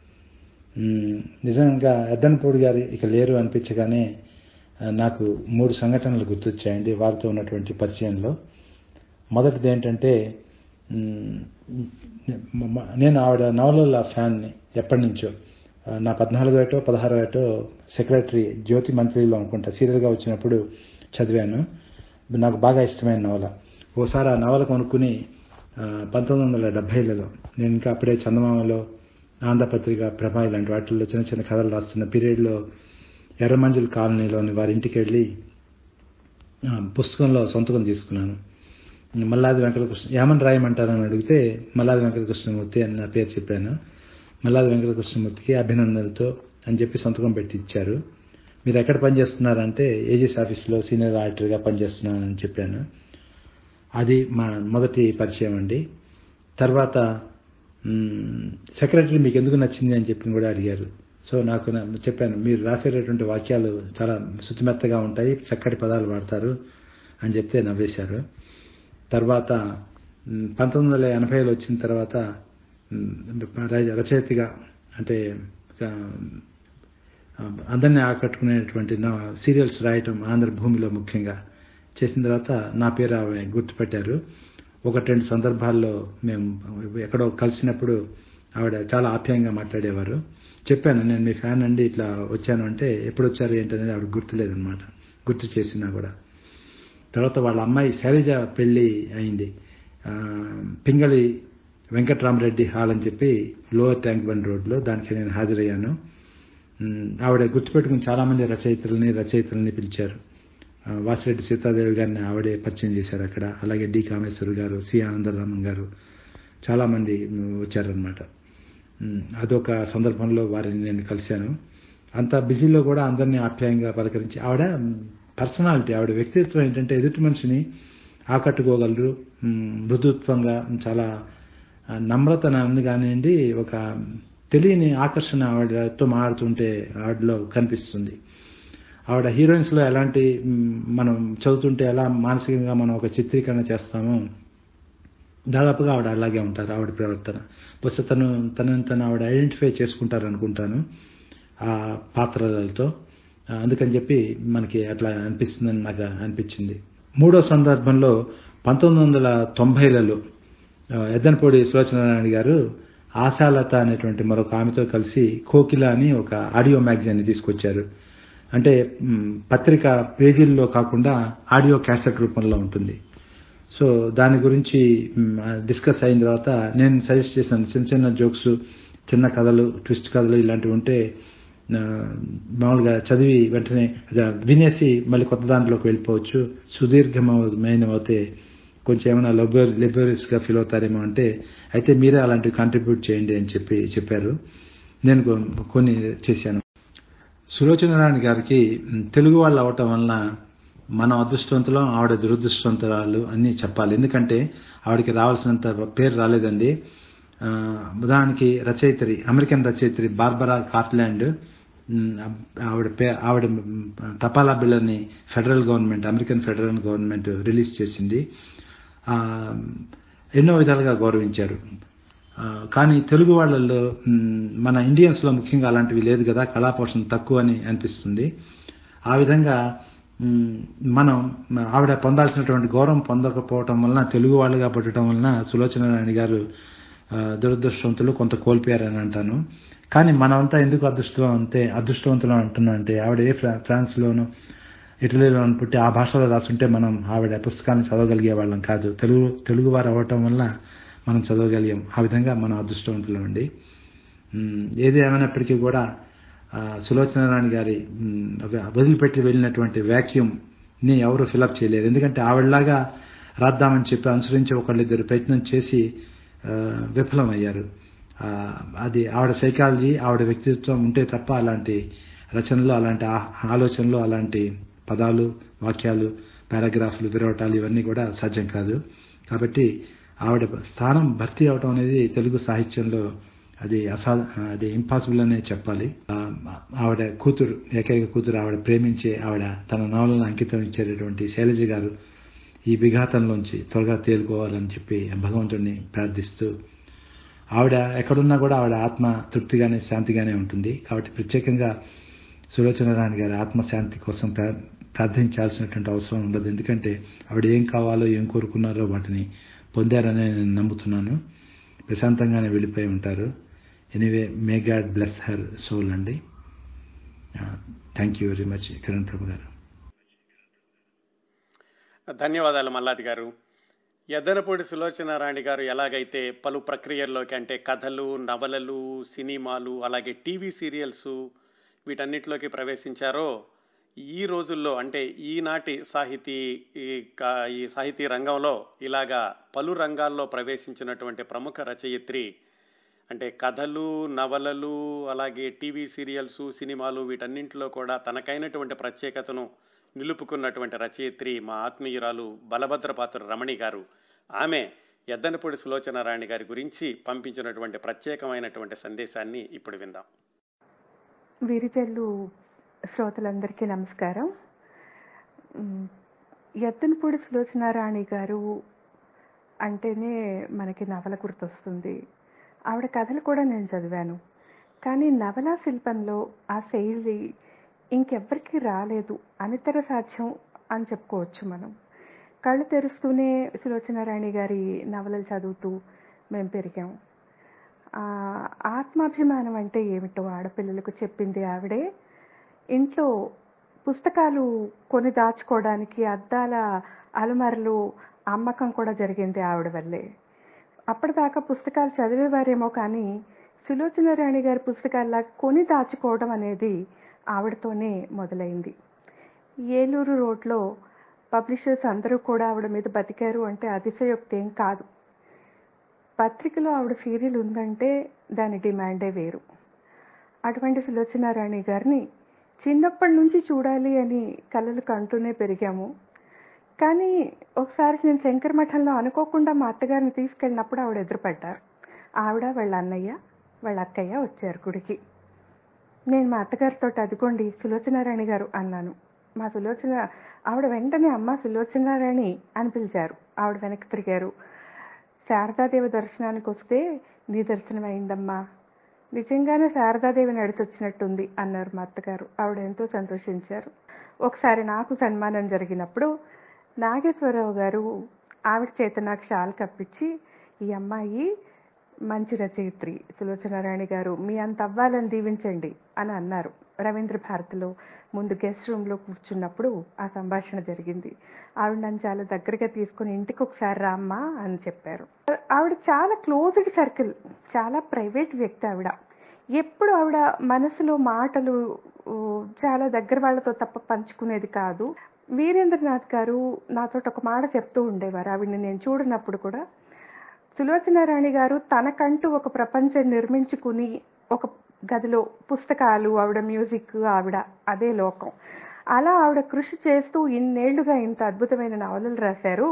మ్, నిజంగా ఎద్దనపూడి గారు ఇక లేరు అనిపించగానే ఆ, నాకు మూడు సంఘటనలు గుర్తొచ్చాయండి వారితో ఉన్నటువంటి పరిచయంలో మొదటిది ఏంటంటే మ్, మ- మ- నేను ఆవిడ నవలల ఫ్యాన్ని ఎప్పటి నుంచో ఆ, నా పద్నాలుగో ఏటో పదహారో ఏటో సెక్రటరీ జ్యోతి మంత్రిలో అనుకుంటా సీరియల్గా వచ్చినప్పుడు చదివాను నాకు బాగా ఇష్టమైన నవల ఓసారి ఆ నవల కొనుక్కుని ఆ, పంతొమ్మిది వందల డెబ్బైలలో నేను ఇంకా అప్పుడే చందమామలో ఆంధ్రపత్రిక ప్రభా ఇలాంటి వాటిల్లో చిన్న చిన్న కథలు రాస్తున్న పీరియడ్లో ఎర్రమంజుల కాలనీలోని వారి ఇంటికి వెళ్ళి ఆ, పుస్తకంలో సొంతకం తీసుకున్నాను మల్లాది వెంకటకృష్ణ ఏమని రాయమంటారని అడిగితే మల్లాది వెంకటకృష్ణమూర్తి అని నా పేరు చెప్పాను మల్లాది వెంకటకృష్ణమూర్తికి అభినందనలతో అని చెప్పి సంతకం పెట్టి ఇచ్చారు మీరు ఎక్కడ పనిచేస్తున్నారంటే ఏజీఎస్ ఆఫీస్లో సీనియర్ ఆడిటర్గా పనిచేస్తున్నానని చెప్పాను అది మా మొదటి పరిచయం అండి తర్వాత మ్, సెక్రటరీ మీకు ఎందుకు నచ్చింది అని చెప్పి కూడా అడిగారు సో నాకు నా- చెప్పాను మీరు రాసేటటువంటి వాక్యాలు చాలా శుతిమెత్తగా ఉంటాయి చక్కటి పదాలు వాడతారు అని చెప్తే నవ్వేశారు తర్వాత మ్, పంతొమ్మిది వందల ఎనభైలో వచ్చిన తర్వాత మ్, ర- రచయితగా అంటే ఆ, అందరినీ ఆకట్టుకునేటువంటి నా సీరియల్స్ రాయటం ఆంధ్రభూమిలో ముఖ్యంగా చేసిన తర్వాత నా పేరు ఆమె గుర్తుపెట్టారు ఒకటి రెండు సందర్భాల్లో మేము ఎక్కడో కలిసినప్పుడు ఆవిడ చాలా ఆప్యాయంగా మాట్లాడేవారు చెప్పాను నేను మీ ఫ్యాన్ అండి ఇట్లా వచ్చాను అంటే ఎప్పుడు వచ్చారు ఏంటనేది ఆవిడ గుర్తులేదనమాట గుర్తు చేసినా కూడా తర్వాత వాళ్ళ అమ్మాయి శైలజ పెళ్లి అయింది ఆ, పింగళి వెంకట్రామరెడ్డి హాల్ అని చెప్పి లోవర్ ట్యాంక్ బండ్ రోడ్లో దానికి నేను హాజరయ్యాను ఉమ్, ఆవిడ గుర్తుపెట్టుకుని చాలామంది రచయితలని రచయితలని పిలిచారు ఆ, వాసిరెడ్డి సీతాదేవి గారిని ఆవిడే పరిచయం చేశారు అక్కడ అలాగే డి కామేశ్వర్ గారు సి ఆనందరామన్ గారు చాలామంది ఉమ్, వచ్చారనమాట ఉమ్, అదొక సందర్భంలో వారిని నేను కలిశాను అంత బిజీలో కూడా అందరినీ ఆప్యాయంగా పలకరించి ఆవిడ పర్సనాలిటీ ఆవిడ వ్యక్తిత్వం ఏంటంటే ఎదుటి మనిషిని ఆకట్టుకోగలరు ఉమ్, మృదుత్వంగా చాలా ఆ, నమ్రత ఉంది కానివ్వండి ఒక తెలియని ఆకర్షణ ఆవిడతో మాడుతుంటే ఆవిడలో కనిపిస్తుంది ఆవిడ హీరోయిన్స్లో ఎలాంటి మ్, మనం చదువుతుంటే ఎలా మానసికంగా మనం ఒక చిత్రీకరణ చేస్తామో దాదాపుగా ఆవిడ అలాగే ఉంటారు ఆవిడ ప్రవర్తన బహుశా తను తనని తను ఆవిడ ఐడెంటిఫై చేసుకుంటారు అనుకుంటాను ఆ పాత్రలతో ఆ, అందుకని చెప్పి మనకి అట్లా అనిపిస్తుందని నాకు అనిపించింది మూడో సందర్భంలో పంతొమ్మిది వందల తొంభైలలో ఆ, ఎద్దనపూడి సులోచనారాయణ గారు ఆశాలత అనేటువంటి మరొక ఆమెతో కలిసి కోకిల అని ఒక ఆడియో మ్యాగజైన్ తీసుకొచ్చారు అంటే మ్, పత్రిక పేజీల్లో కాకుండా ఆడియో క్యాసెట్ రూపంలో ఉంటుంది సో దాని గురించి మ్, డిస్కస్ అయిన తర్వాత నేను సజెస్ట్ చేసిన చిన్న చిన్న జోక్స్ చిన్న కథలు ట్విస్ట్ కథలు ఇలాంటివి ఉంటే ఆ, మామూలుగా చదివి వెంటనే అదే వినేసి మళ్ళీ కొత్త దాంట్లోకి వెళ్ళిపోవచ్చు సుదీర్ఘమైనవైతే కొంచెం ఏమైనా లెబర్ లెబరీస్గా ఫీల్ అవుతారేమో అంటే అయితే మీరే అలాంటివి కాంట్రిబ్యూట్ చేయండి అని చెప్పి చెప్పారు నేను కొ- కొన్ని చేశాను సులోచనారాయణ గారికి మ్, తెలుగు వాళ్ళు అవటం వలన మనం అదృష్టవంతులం ఆవిడ దురదృష్టవంతురాలు అని చెప్పాలి ఎందుకంటే ఆవిడకి రావాల్సినంత పేరు రాలేదండి ఆ, ఉదాహరణకి రచయిత్రి అమెరికన్ రచయిత్రి బార్బరా కార్ట్లాండ్ మ్, ఆవిడ పే ఆవిడ మ్, తపాలా బిళ్ళని federal government American federal government release చేసింది ఆ, ఎన్నో విధాలుగా గౌరవించారు ఆ, కానీ తెలుగు వాళ్ళల్లో మ్, మన ఇండియన్స్లో ముఖ్యంగా అలాంటివి లేదు కదా కళాపోషణ తక్కువ అని అనిపిస్తుంది ఆ విధంగా మ్, మనం ఆవిడ పొందాల్సినటువంటి గౌరవం పొందకపోవటం వలన తెలుగు వాళ్ళుగా పుట్టడం వలన సులోచనారాయణ గారు ఆ, దురదృష్టవంతులు కొంత కోల్పోయారని అంటాను కానీ మనమంతా ఎందుకు అదృష్టం అంతే అదృష్టవంతులు అంటున్నాం అంటే ఆవిడ ఏ ఫ్రా ఫ్రాన్స్లోనూ ఇటలీలో పుట్టి ఆ భాషలో రాసుంటే మనం ఆవిడ పుస్తకాన్ని చదవగలిగే వాళ్ళం కాదు తెలుగు తెలుగు వారు అవ్వటం వల్ల మనం చదవగలిగాం ఆ విధంగా మనం అదృష్టవంతులం అండి మ్, ఏది ఏమైనప్పటికీ కూడా ఆ, సులోచన రాణి గారి మ్, వదిలిపెట్టి వెళ్ళినటువంటి వ్యాక్యూమ్ని ఎవరు ఫిలప్ చేయలేరు ఎందుకంటే ఆవిడలాగా రాద్దామని చెప్పి అనుసరించి ఒకళ్ళిద్దరు ప్రయత్నం చేసి ఆ, విఫలమయ్యారు ఆ, అది ఆవిడ సైకాలజీ ఆవిడ వ్యక్తిత్వం ఉంటే తప్ప అలాంటి రచనలు అలాంటి ఆ- ఆలోచనలు అలాంటి పదాలు వాక్యాలు పారాగ్రాఫ్లు విరవటాలు ఇవన్నీ కూడా సాధ్యం కాదు కాబట్టి ఆవిడ స్థానం భర్తీ అవటం అనేది తెలుగు సాహిత్యంలో అది అసా అది ఇంపాసిబుల్ అనే చెప్పాలి ఆ, ఆవిడ కూతురు ఏకైక కూతురు ఆవిడ ప్రేమించే ఆవిడ తన నవలను అంకితం ఇచ్చేటటువంటి శైలజ గారు ఈ విఘాతంలోంచి త్వరగా తేలుకోవాలని చెప్పి భగవంతుడిని ప్రార్థిస్తూ ఆవిడ ఎక్కడున్నా కూడా ఆవిడ ఆత్మ తృప్తిగానే శాంతిగానే ఉంటుంది కాబట్టి ప్రత్యేకంగా సులోచన రాణి గారి ఆత్మశాంతి కోసం ప్రా ప్రార్థించాల్సినటువంటి అవసరం ఉండదు ఎందుకంటే ఆవిడ ఏం కావాలో ఏం కోరుకున్నారో వాటిని పొందారని నేను నమ్ముతున్నాను ప్రశాంతంగానే వెళ్ళిపోయి ఉంటారు anyway may God bless her soul అండి thank you very much Kiran Prabhu గారు ధన్యవాదాలు మల్లాది గారు ఎద్దనపూడి సులోచన రాణి గారు ఎలాగైతే పలు ప్రక్రియల్లోకి అంటే కథలు నవలలు సినిమాలు అలాగే టీవీ సీరియల్స్ వీటన్నిటిలోకి ప్రవేశించారో ఈ రోజుల్లో అంటే ఈనాటి సాహితీ ఈ కా- ఈ సాహితీ రంగంలో ఇలాగా పలు రంగాల్లో ప్రవేశించినటువంటి ప్రముఖ రచయిత్రి అంటే కథలు నవలలు అలాగే టీవీ సీరియల్స్ సినిమాలు వీటన్నింటిలో కూడా తనకైనటువంటి ప్రత్యేకతను నిలుపుకున్నటువంటి రచయిత్రి మా ఆత్మీయురాలు బలభద్రపాత్ర రమణి గారు ఆమె ఎద్దనపూడి సులోచన రాణి గారి గురించి పంపించినటువంటి ప్రత్యేకమైనటువంటి సందేశాన్ని ఇప్పుడు విందాం వీరిచెల్లు శ్రోతలందరికీ నమస్కారం మ్, ఎత్తనపూడి సులోచనారాణి గారు అంటేనే మనకి నవల గుర్తొస్తుంది ఆవిడ కథలు కూడా నేను చదివాను కానీ నవలా శిల్పంలో ఆ శైలి ఇంకెవ్వరికీ రాలేదు అనితర సాధ్యం అని చెప్పుకోవచ్చు మనం కళ్ళు తెరుస్తూనే సులోచనారాణి గారి నవలలు చదువుతూ మేము పెరిగాం ఆ, ఆత్మాభిమానం అంటే ఏమిటో ఆడపిల్లలకు చెప్పింది ఆవిడే ఇంట్లో పుస్తకాలు కొని దాచుకోవడానికి అద్దాల అలమరలు అమ్మకం కూడా జరిగింది ఆవిడ వల్లే అప్పటిదాకా పుస్తకాలు చదివేవారేమో కానీ సులోచన రాణి గారి పుస్తకాల్లా కొని దాచుకోవడం అనేది ఆవిడతోనే మొదలైంది ఏలూరు రోడ్లో పబ్లిషర్స్ అందరూ కూడా ఆవిడ మీద బతికారు అంటే అతిశయోక్తి ఏం కాదు పత్రికలో ఆవిడ సీరియల్ ఉందంటే దాని డిమాండే వేరు అటువంటి సులోచనారాణి గారిని చిన్నప్పటి నుంచి చూడాలి అని కలలు కంటూనే పెరిగాము కానీ ఒకసారి నేను శంకర మఠంలో అనుకోకుండా మా అత్తగారిని తీసుకెళ్ళినప్పుడు ఆవిడ ఎదురుపడ్డారు ఆవిడ వాళ్ళ అన్నయ్య వాళ్ళ అక్కయ్య వచ్చారు గుడికి నేను మా అత్తగారితో అదిగోండి సులోచనారాణి గారు అన్నాను మా సులోచన ఆవిడ వెంటనే అమ్మ సులోచనారాణి అని పిలిచారు ఆవిడ వెనక్కి తిరిగారు శారదాదేవి దర్శనానికి వస్తే నీ దర్శనం అయిందమ్మా నిజంగానే శారదాదేవి నడిచొచ్చినట్టుంది అన్నారు మా అత్తగారు ఆవిడ ఎంతో సంతోషించారు ఒకసారి నాకు సన్మానం జరిగినప్పుడు నాగేశ్వరరావు గారు ఆవిడ చేత నాకు షాల్ కప్పించి ఈ అమ్మాయి మంచి రచయిత్రి సులోచనారాయణ గారు మీ అంత అవ్వాలని దీవించండి అని అన్నారు రవీంద్ర భారతిలో ముందు గెస్ట్ రూమ్ లో కూర్చున్నప్పుడు ఆ సంభాషణ జరిగింది ఆవిడ నన్ను చాలా దగ్గరగా తీసుకుని ఇంటికి ఒకసారి రామ్మా అని చెప్పారు ఆవిడ చాలా క్లోజ్డ్ సర్కిల్ చాలా ప్రైవేట్ వ్యక్తి ఆవిడ ఎప్పుడు ఆవిడ మనసులో మాటలు ఊ, చాలా దగ్గర వాళ్ళతో తప్ప పంచుకునేది కాదు వీరేంద్రనాథ్ గారు నాతో ఒక మాట చెప్తూ ఉండేవారు ఆవిడని నేను చూడనప్పుడు కూడా సులోచనారాణి గారు తనకంటూ ఒక ప్రపంచం నిర్మించుకుని ఒక గదిలో పుస్తకాలు ఆవిడ మ్యూజిక్ ఆవిడ అదే లోకం అలా ఆవిడ కృషి చేస్తూ ఇన్నేళ్లుగా ఇంత అద్భుతమైన నవలలు రాశారు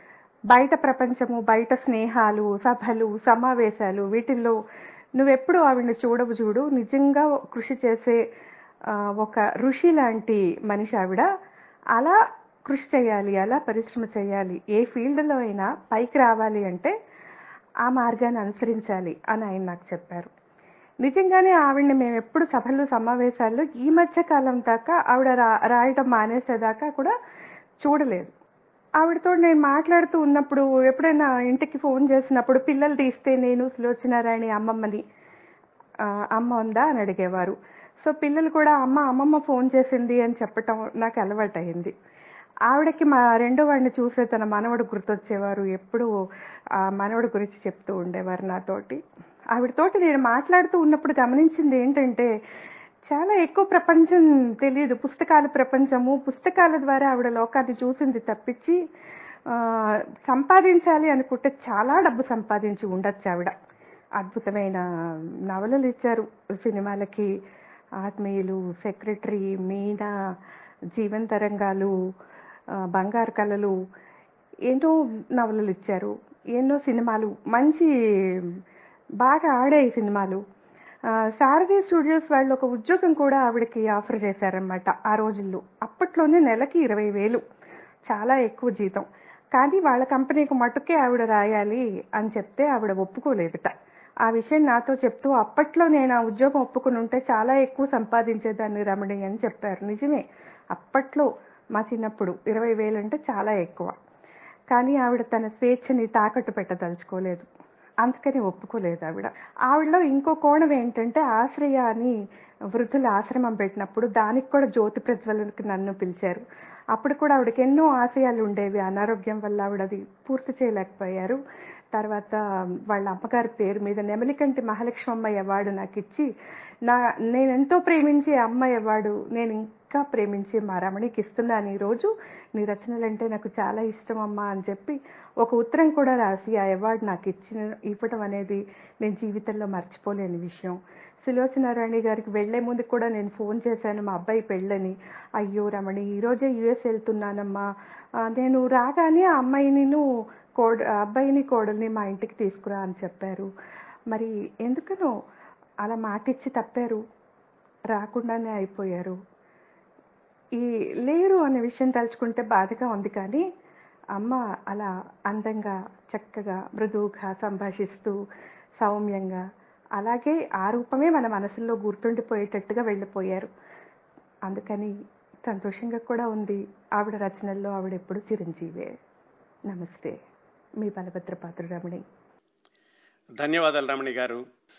బయట ప్రపంచము బయట స్నేహాలు సభలు సమావేశాలు వీటిల్లో నువ్వెప్పుడు ఆవిడని చూడవు చూడు నిజంగా కృషి చేసే ఆ, ఒక ఋషి లాంటి మనిషి ఆవిడ అలా కృషి చేయాలి అలా పరిశ్రమ చేయాలి ఏ ఫీల్డ్లో అయినా పైకి రావాలి అంటే ఆ మార్గాన్ని అనుసరించాలి అని ఆయన నాకు చెప్పారు నిజంగానే ఆవిడని మేము ఎప్పుడు సభలు సమావేశాల్లో ఈ మధ్య కాలం దాకా ఆవిడ రా రాయడం మానేసేదాకా కూడా చూడలేదు ఆవిడతో నేను మాట్లాడుతూ ఉన్నప్పుడు ఎప్పుడైనా ఇంటికి ఫోన్ చేసినప్పుడు పిల్లలు తీస్తే నేను సులోచనారాయణి అమ్మమ్మని ఆ, అమ్మ ఉందా అని అడిగేవారు సో పిల్లలు కూడా అమ్మ అమ్మమ్మ ఫోన్ చేసింది అని చెప్పటం నాకు అలవాటైంది ఆవిడకి మా రెండో వాడిని చూసే తన మనవడు గుర్తొచ్చేవారు ఎప్పుడు ఆ మనవడు గురించి చెప్తూ ఉండేవారు నాతోటి ఆవిడతోటి నేను మాట్లాడుతూ ఉన్నప్పుడు గమనించింది ఏంటంటే చాలా ఎక్కువ ప్రపంచం తెలియదు పుస్తకాల ప్రపంచము పుస్తకాల ద్వారా ఆవిడ లోకాన్ని చూసింది తప్పించి ఆ, సంపాదించాలి అనుకుంటే చాలా డబ్బు సంపాదించి ఉండొచ్చు ఆవిడ అద్భుతమైన నవలలు ఇచ్చారు సినిమాలకి ఆత్మీయులు సెక్రటరీ మీనా జీవన్ తరంగాలు ఆ, బంగారు కళలు ఎన్నో నవలలు ఇచ్చారు ఎన్నో సినిమాలు మంచి బాగా ఆడాయి సినిమాలు ఆ, శారదే స్టూడియోస్ వాళ్ళు ఒక ఉద్యోగం కూడా ఆవిడకి ఆఫర్ చేశారనమాట ఆ రోజుల్లో అప్పట్లోనే నెలకి ఇరవై వేలు చాలా ఎక్కువ జీతం కానీ వాళ్ళ కంపెనీకి మటుకే ఆవిడ రాయాలి అని చెప్తే ఆవిడ ఒప్పుకోలేదట ఆ విషయం నాతో చెప్తూ అప్పట్లో నేను ఆ ఉద్యోగం ఒప్పుకుని ఉంటే చాలా ఎక్కువ సంపాదించేదాన్ని రమణి అని చెప్పారు నిజమే అప్పట్లో మా చిన్నప్పుడు ఇరవై వేలు అంటే చాలా ఎక్కువ కానీ ఆవిడ తన స్వేచ్ఛని తాకట్టు పెట్టదలుచుకోలేదు అందుకని ఒప్పుకోలేదు ఆవిడ ఆవిడలో ఇంకో కోణం ఏంటంటే ఆశ్రయ అని వృద్ధుల ఆశ్రమం పెట్టినప్పుడు దానికి కూడా జ్యోతి ప్రజ్వలనకి నన్ను పిలిచారు అప్పుడు కూడా ఆవిడకి ఎన్నో ఆశయాలు ఉండేవి అనారోగ్యం వల్ల ఆవిడ అది పూర్తి చేయలేకపోయారు తర్వాత వాళ్ళ అమ్మగారి పేరు మీద నెమలికంటి మహాలక్ష్మమ్మ అవార్డు నాకు ఇచ్చి నా నేను ఎంతో ప్రేమించే అమ్మ అవార్డు నేను ఇంకా ప్రేమించే మా రమణికి ఇస్తున్నాను ఈరోజు నీ రచనలంటే నాకు చాలా ఇష్టం అమ్మా అని చెప్పి ఒక ఉత్తరం కూడా రాసి ఆ అవార్డు నాకు ఇచ్చిన ఇవ్వటం అనేది నేను జీవితంలో మర్చిపోలేని విషయం సులోచనారాణి గారికి వెళ్లే ముందు కూడా నేను ఫోన్ చేశాను మా అబ్బాయి పెళ్ళని అయ్యో రమణి ఈరోజే యుఎస్ వెళ్తున్నానమ్మా ఆ, నేను రాగానే ఆ అమ్మాయిని కోడ ఆ అబ్బాయిని కోడల్ని మా ఇంటికి తీసుకురా అని చెప్పారు మరి ఎందుకనో అలా మాటిచ్చి తప్పారు రాకుండానే అయిపోయారు ఈ లేరు అనే విషయం తలుచుకుంటే బాధగా ఉంది కానీ అమ్మ అలా అందంగా చక్కగా మృదువుగా సంభాషిస్తూ సౌమ్యంగా అలాగే ఆ రూపమే మన మనసులో గుర్తుండిపోయేటట్టుగా వెళ్ళిపోయారు అందుకని సంతోషంగా కూడా ఉంది ఆవిడ రచనల్లో ఆవిడ ఎప్పుడు చిరంజీవే నమస్తే మీ బలభద్రపాత్ర రమణి ధన్యవాదాలు రమణి గారు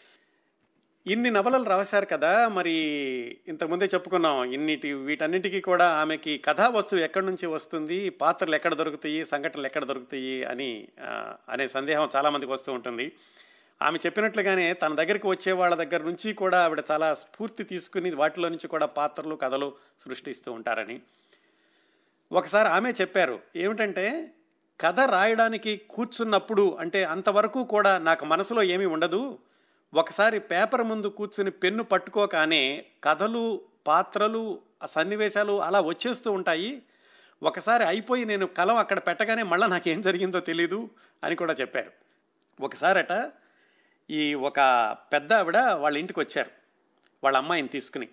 ఇన్ని నవలలు రాశారు కదా మరి ఇంతకుముందే చెప్పుకున్నాం ఇన్నిటి వీటన్నిటికీ కూడా ఆమెకి కథా వస్తువు ఎక్కడి నుంచి వస్తుంది పాత్రలు ఎక్కడ దొరుకుతాయి సంఘటనలు ఎక్కడ దొరుకుతాయి అని ఆ, అనే సందేహం చాలామందికి వస్తూ ఉంటుంది ఆమె చెప్పినట్లుగానే తన దగ్గరికి వచ్చే వాళ్ళ దగ్గర నుంచి కూడా ఆవిడ చాలా స్ఫూర్తి తీసుకుని వాటిలో నుంచి కూడా పాత్రలు కథలు సృష్టిస్తూ ఉంటారని ఒకసారి ఆమె చెప్పారు ఏమిటంటే కథ రాయడానికి కూర్చున్నప్పుడు అంటే అంతవరకు కూడా నాకు మనసులో ఏమీ ఉండదు ఒకసారి పేపర్ ముందు కూర్చుని పెన్ను పట్టుకోగానే కథలు పాత్రలు ఆ సన్నివేశాలు అలా వచ్చేస్తూ ఉంటాయి ఒకసారి అయిపోయి నేను కలం అక్కడ పెట్టగానే మళ్ళీ నాకేం జరిగిందో తెలీదు అని కూడా చెప్పారు ఒకసారట ఈ ఒక పెద్ద ఆవిడ వాళ్ళ ఇంటికి వచ్చారు వాళ్ళ అమ్మాయిని తీసుకుని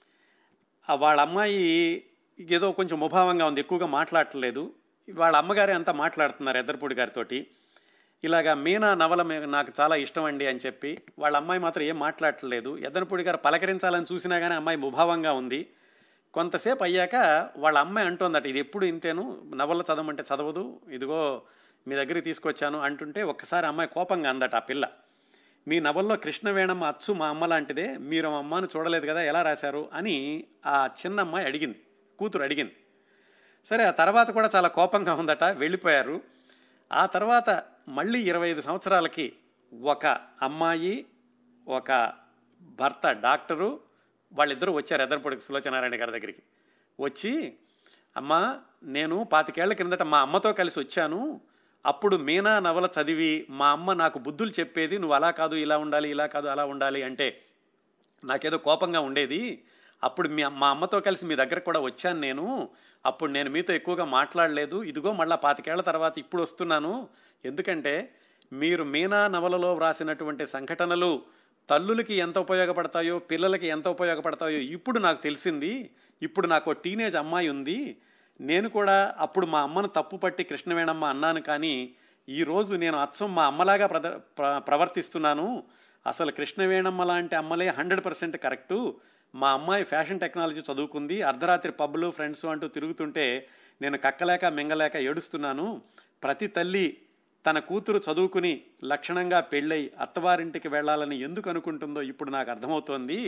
ఆ వాళ్ళ అమ్మాయి ఏదో కొంచెం ముభావంగా ఉంది ఎక్కువగా మాట్లాడట్లేదు వాళ్ళ అమ్మగారే అంతా మాట్లాడుతున్నారు ఎద్దరపూడి గారితోటి ఇలాగా మీనా నవల మే- నాకు చాలా ఇష్టం అండి అని చెప్పి వాళ్ళ అమ్మాయి మాత్రం ఏం మాట్లాడట్లేదు ఎద్దనపూడి గారు పలకరించాలని చూసినా కానీ అమ్మాయి ముభావంగా ఉంది కొంతసేపు అయ్యాక వాళ్ళ అమ్మాయి అంటోందట ఇది ఎప్పుడు ఇంతేను నవల చదవమంటే చదవదు ఇదిగో మీ దగ్గరికి తీసుకొచ్చాను అంటుంటే ఒక్కసారి అమ్మాయి కోపంగా అందట ఆ పిల్ల మీ నవల్లో కృష్ణవేణమ్మ అచ్చు మా అమ్మ లాంటిదే మీరు మా అమ్మను చూడలేదు కదా ఎలా రాశారు అని ఆ చిన్న అమ్మాయి అడిగింది కూతురు అడిగింది సరే ఆ తర్వాత కూడా చాలా కోపంగా ఉందట వెళ్ళిపోయారు ఆ తర్వాత మళ్ళీ ఇరవై ఐదు సంవత్సరాలకి ఒక అమ్మాయి ఒక భర్త డాక్టరు వాళ్ళిద్దరూ వచ్చారు ఎద్దరపొడికి సులోచనారాయణ గారి దగ్గరికి వచ్చి అమ్మా నేను పాతికేళ్ల క్రిందట మా అమ్మతో కలిసి వచ్చాను అప్పుడు మీనా నవల చదివి మా అమ్మ నాకు బుద్ధులు చెప్పేది నువ్వు అలా కాదు ఇలా ఉండాలి ఇలా కాదు అలా ఉండాలి అంటే నాకేదో కోపంగా ఉండేది అప్పుడు మీ మా అమ్మతో కలిసి మీ దగ్గర కూడా వచ్చాను నేను అప్పుడు నేను మీతో ఎక్కువగా మాట్లాడలేదు ఇదిగో మళ్ళీ పాతికేళ్ల తర్వాత ఇప్పుడు వస్తున్నాను ఎందుకంటే మీరు మీనా నవలలో వ్రాసినటువంటి సంఘటనలు తల్లులకి ఎంత ఉపయోగపడతాయో పిల్లలకి ఎంత ఉపయోగపడతాయో ఇప్పుడు నాకు తెలిసింది ఇప్పుడు నాకు టీనేజ్ అమ్మాయి ఉంది నేను కూడా అప్పుడు మా అమ్మను తప్పుపట్టి కృష్ణవేణమ్మ అన్నాను కానీ ఈరోజు నేను అచ్చం మా అమ్మలాగా ప్రద ప్ర- ప్రవర్తిస్తున్నాను అసలు కృష్ణవేణమ్మ లాంటి అమ్మలే హండ్రెడ్ పర్సెంట్ కరెక్టు మా అమ్మాయి ఫ్యాషన్ టెక్నాలజీ చదువుకుంది అర్ధరాత్రి పబ్బులు ఫ్రెండ్స్ అంటూ తిరుగుతుంటే నేను కక్కలేక మింగలేక ఏడుస్తున్నాను ప్రతి తల్లి తన కూతురు చదువుకుని లక్షణంగా పెళ్ళై అత్తవారింటికి వెళ్ళాలని ఎందుకు అనుకుంటుందో ఇప్పుడు నాకు అర్థమవుతోంది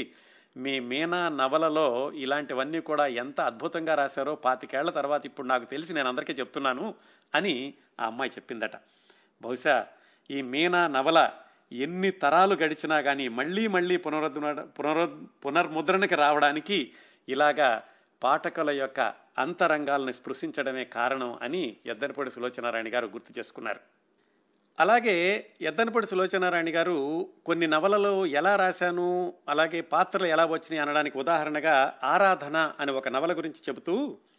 మీ మీనా నవలలో ఇలాంటివన్నీ కూడా ఎంత అద్భుతంగా రాశారో పాతికేళ్ల తర్వాత ఇప్పుడు నాకు తెలిసి నేను అందరికీ చెప్తున్నాను అని ఆ అమ్మాయి చెప్పిందట బహుశా ఈ మీనా నవల ఎన్ని తరాలు గడిచినా కానీ మళ్ళీ మళ్ళీ పునరుద్ధరణ పునరు పునర్ముద్రణకి రావడానికి ఇలాగా పాఠకుల యొక్క అంతరంగాల్ని స్పృశించడమే కారణం అని ఎద్దనపూడి సులోచనారాయణ గారు గుర్తు చేసుకున్నారు అలాగే ఎద్దనపూడి సులోచనారాయణ గారు కొన్ని నవలలు ఎలా రాశాను అలాగే పాత్రలు ఎలా వచ్చినాయి అనడానికి ఉదాహరణగా ఆరాధన అనే ఒక నవల గురించి చెబుతూ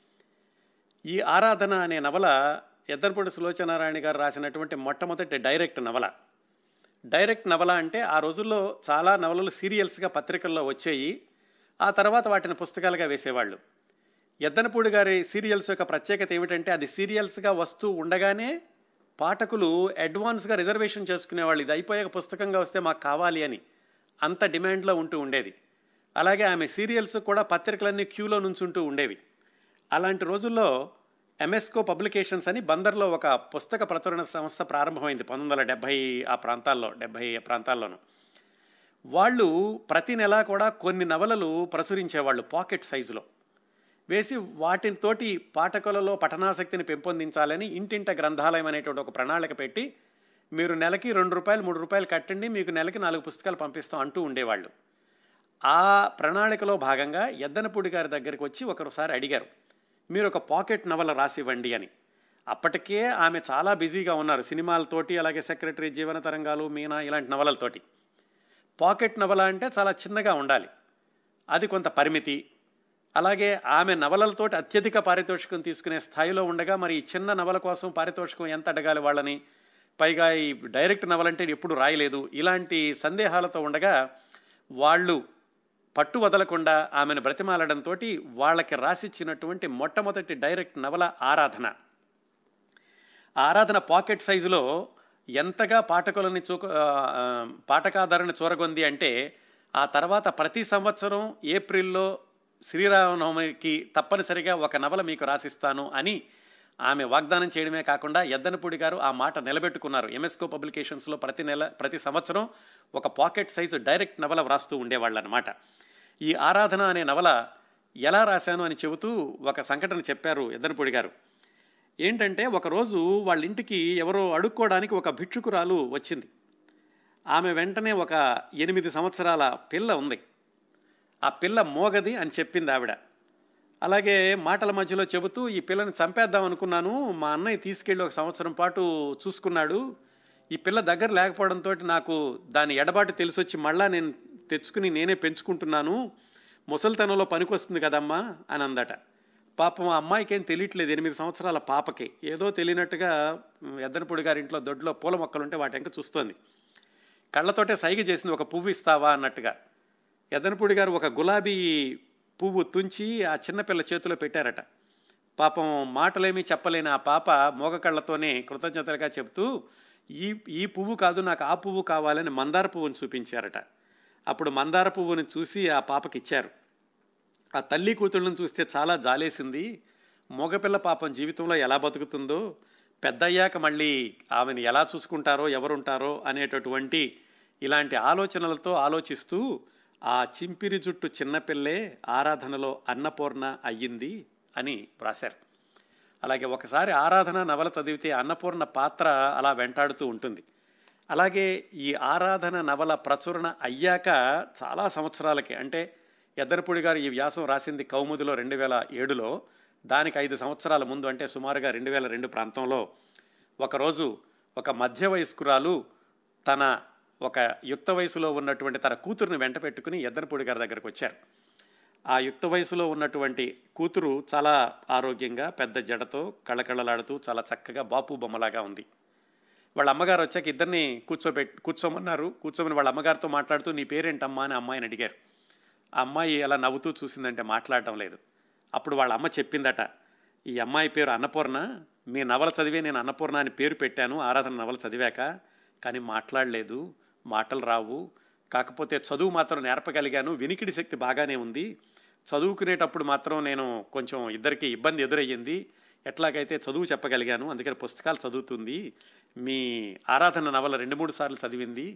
ఈ ఆరాధన అనే నవల ఎద్దనపూడి సులోచనారాయణ గారు రాసినటువంటి మొట్టమొదటి డైరెక్ట్ నవల డైరెక్ట్ నవల అంటే ఆ రోజుల్లో చాలా నవలలు సీరియల్స్గా పత్రికల్లో వచ్చాయి ఆ తర్వాత వాటిని పుస్తకాలుగా వేసేవాళ్ళు ఎద్దనపూడి గారి సీరియల్స్ యొక్క ప్రత్యేకత ఏమిటంటే అది సీరియల్స్గా వస్తూ ఉండగానే పాఠకులు అడ్వాన్స్గా రిజర్వేషన్ చేసుకునేవాళ్ళు ఇది అయిపోయాక పుస్తకంగా వస్తే మాకు కావాలి అని అంత డిమాండ్లో ఉంటూ ఉండేది అలాగే ఆమె సీరియల్స్ కూడా పత్రికలన్నీ క్యూలో నుంచుంటూ ఉండేవి అలాంటి రోజుల్లో ఎంఎస్కో పబ్లికేషన్స్ అని బందర్లో ఒక పుస్తక ప్రచురణ సంస్థ ప్రారంభమైంది పంతొమ్మిది వందల డెబ్భై ఆ ప్రాంతాల్లో డెబ్భై ప్రాంతాల్లోనూ వాళ్ళు ప్రతి నెల కూడా కొన్ని నవలలు ప్రచురించేవాళ్ళు పాకెట్ సైజులో వేసి వాటితోటి పాఠకులలో పఠనాసక్తిని పెంపొందించాలని ఇంటింట గ్రంథాలయం అనేటువంటి ఒక ప్రణాళిక పెట్టి మీరు నెలకి రెండు రూపాయలు మూడు రూపాయలు కట్టండి మీకు నెలకి నాలుగు పుస్తకాలు పంపిస్తాం అంటూ ఉండేవాళ్ళు ఆ ప్రణాళికలో భాగంగా ఎద్దనపూడి గారి దగ్గరికి వచ్చి ఒకసారి అడిగారు మీరు ఒక పాకెట్ నవల రాసివ్వండి అని అప్పటికే ఆమె చాలా బిజీగా ఉన్నారు సినిమాలతోటి అలాగే సెక్రటరీ జీవన తరంగాలు మీనా ఇలాంటి నవలలతోటి పాకెట్ నవల అంటే చాలా చిన్నగా ఉండాలి అది కొంత పరిమితి అలాగే ఆమె నవలలతోటి అత్యధిక పారితోషికం తీసుకునే స్థాయిలో ఉండగా మరి ఈ చిన్న నవల కోసం పారితోషికం ఎంత అడగాలి వాళ్ళని పైగా ఈ డైరెక్ట్ నవలంటే ఎప్పుడు రాయలేదు ఇలాంటి సందేహాలతో ఉండగా వాళ్ళు పట్టు వదలకుండా ఆమెను బ్రతిమాలడంతో వాళ్ళకి రాసిచ్చినటువంటి మొట్టమొదటి డైరెక్ట్ నవల ఆరాధన ఆరాధన పాకెట్ సైజులో ఎంతగా పాఠకులని చూక పాఠకాధారణ చూరగొంది అంటే ఆ తర్వాత ప్రతి సంవత్సరం ఏప్రిల్లో శ్రీరామనవమికి తప్పనిసరిగా ఒక నవల మీకు రాసిస్తాను అని ఆమె వాగ్దానం చేయడమే కాకుండా ఎద్దనపూడి గారు ఆ మాట నిలబెట్టుకున్నారు ఎంఎస్కో పబ్లికేషన్స్లో ప్రతి నెల ప్రతి సంవత్సరం ఒక పాకెట్ సైజు డైరెక్ట్ నవల వ్రాస్తూ ఉండేవాళ్ళు అనమాట ఈ ఆరాధన అనే నవల ఎలా రాశాను అని చెబుతూ ఒక సంఘటన చెప్పారు ఎద్దనపూడి గారు ఏంటంటే ఒకరోజు వాళ్ళ ఇంటికి ఎవరో అడుక్కోవడానికి ఒక భిక్షుకురాలు వచ్చింది ఆమె వెంటనే ఒక ఎనిమిది సంవత్సరాల పిల్ల ఉంది ఆ పిల్ల మోగది అని చెప్పింది ఆవిడ అలాగే మాటల మధ్యలో చెబుతూ ఈ పిల్లని చంపేద్దాం అనుకున్నాను మా అన్నయ్య తీసుకెళ్ళి ఒక సంవత్సరం పాటు చూసుకున్నాడు ఈ పిల్ల దగ్గర లేకపోవడంతో నాకు దాని ఎడబాటు తెలిసొచ్చి మళ్ళా నేను తెచ్చుకుని నేనే పెంచుకుంటున్నాను ముసలితనంలో పనికొస్తుంది కదమ్మా అని అందట పాపం ఆ అమ్మాయికి ఏం తెలియట్లేదు ఎనిమిది సంవత్సరాల పాపకి ఏదో తెలియనట్టుగా ఎద్దనపూడి గారి ఇంట్లో దొడ్లో పూల మొక్కలు ఉంటే వాటి ఇంకా చూస్తోంది కళ్ళతోటే సైగ చేసింది ఒక పువ్వు ఇస్తావా అన్నట్టుగా ఎద్దనపూడి గారు ఒక గులాబీ పువ్వు తుంచి ఆ చిన్నపిల్ల చేతిలో పెట్టారట పాపం మాటలేమీ చెప్పలేని ఆ పాప మోగ కళ్ళతోనే కృతజ్ఞతలుగా చెప్తూ ఈ ఈ పువ్వు కాదు నాకు ఆ పువ్వు కావాలని మందార పువ్వుని చూపించారట అప్పుడు మందార పువ్వుని చూసి ఆ పాపకి ఇచ్చారు ఆ తల్లి కూతుళ్ళని చూస్తే చాలా జాలేసింది మగపిల్ల పాపం జీవితంలో ఎలా బతుకుతుందో పెద్దయ్యాక మళ్ళీ ఆమెను ఎలా చూసుకుంటారో ఎవరుంటారో అనేటటువంటి ఇలాంటి ఆలోచనలతో ఆలోచిస్తూ ఆ చింపిరి జుట్టు చిన్నపిల్లే ఆరాధనలో అన్నపూర్ణ అయ్యింది అని వ్రాశారు అలాగే ఒకసారి ఆరాధన నవల చదివితే అన్నపూర్ణ పాత్ర అలా వెంటాడుతూ ఉంటుంది అలాగే ఈ ఆరాధన నవల ప్రచురణ అయ్యాక చాలా సంవత్సరాలకి అంటే ఎద్దరపూడి గారు ఈ వ్యాసం రాసింది కౌముదిలో రెండు వేల ఏడులో దానికి ఐదు సంవత్సరాల ముందు అంటే సుమారుగా రెండు వేల రెండు ప్రాంతంలో ఒకరోజు ఒక మధ్య వయస్కురాలు తన ఒక యుక్త వయసులో ఉన్నటువంటి తన కూతురుని వెంట పెట్టుకుని ఎద్దనపూడి గారి దగ్గరకు వచ్చారు ఆ యుక్త వయసులో ఉన్నటువంటి కూతురు చాలా ఆరోగ్యంగా పెద్ద జడతో కళ్ళకళ్ళలాడుతూ చాలా చక్కగా బాపు బొమ్మలాగా ఉంది వాళ్ళ అమ్మగారు వచ్చాక ఇద్దరిని కూర్చోబెట్ కూర్చోమన్నారు కూర్చోమని వాళ్ళ అమ్మగారితో మాట్లాడుతూ నీ పేరేంటమ్మా అని అమ్మాయిని అడిగారు ఆ అమ్మాయి అలా నవ్వుతూ చూసిందంటే మాట్లాడటం లేదు అప్పుడు వాళ్ళ అమ్మ చెప్పిందట ఈ అమ్మాయి పేరు అన్నపూర్ణ మీ నవల చదివే నేను అన్నపూర్ణ అని పేరు పెట్టాను ఆరాధన నవల చదివాక కానీ మాట్లాడలేదు మాటలు రావు కాకపోతే చదువు మాత్రం నేర్పగలిగాను వినికిడి శక్తి బాగానే ఉంది చదువుకునేటప్పుడు మాత్రం నేను కొంచెం ఇద్దరికి ఇబ్బంది ఎదురయ్యింది ఎట్లాగైతే చదువు చెప్పగలిగాను అందుకని పుస్తకాలు చదువుతుంది మీ ఆరాధన నవల రెండు మూడు సార్లు చదివింది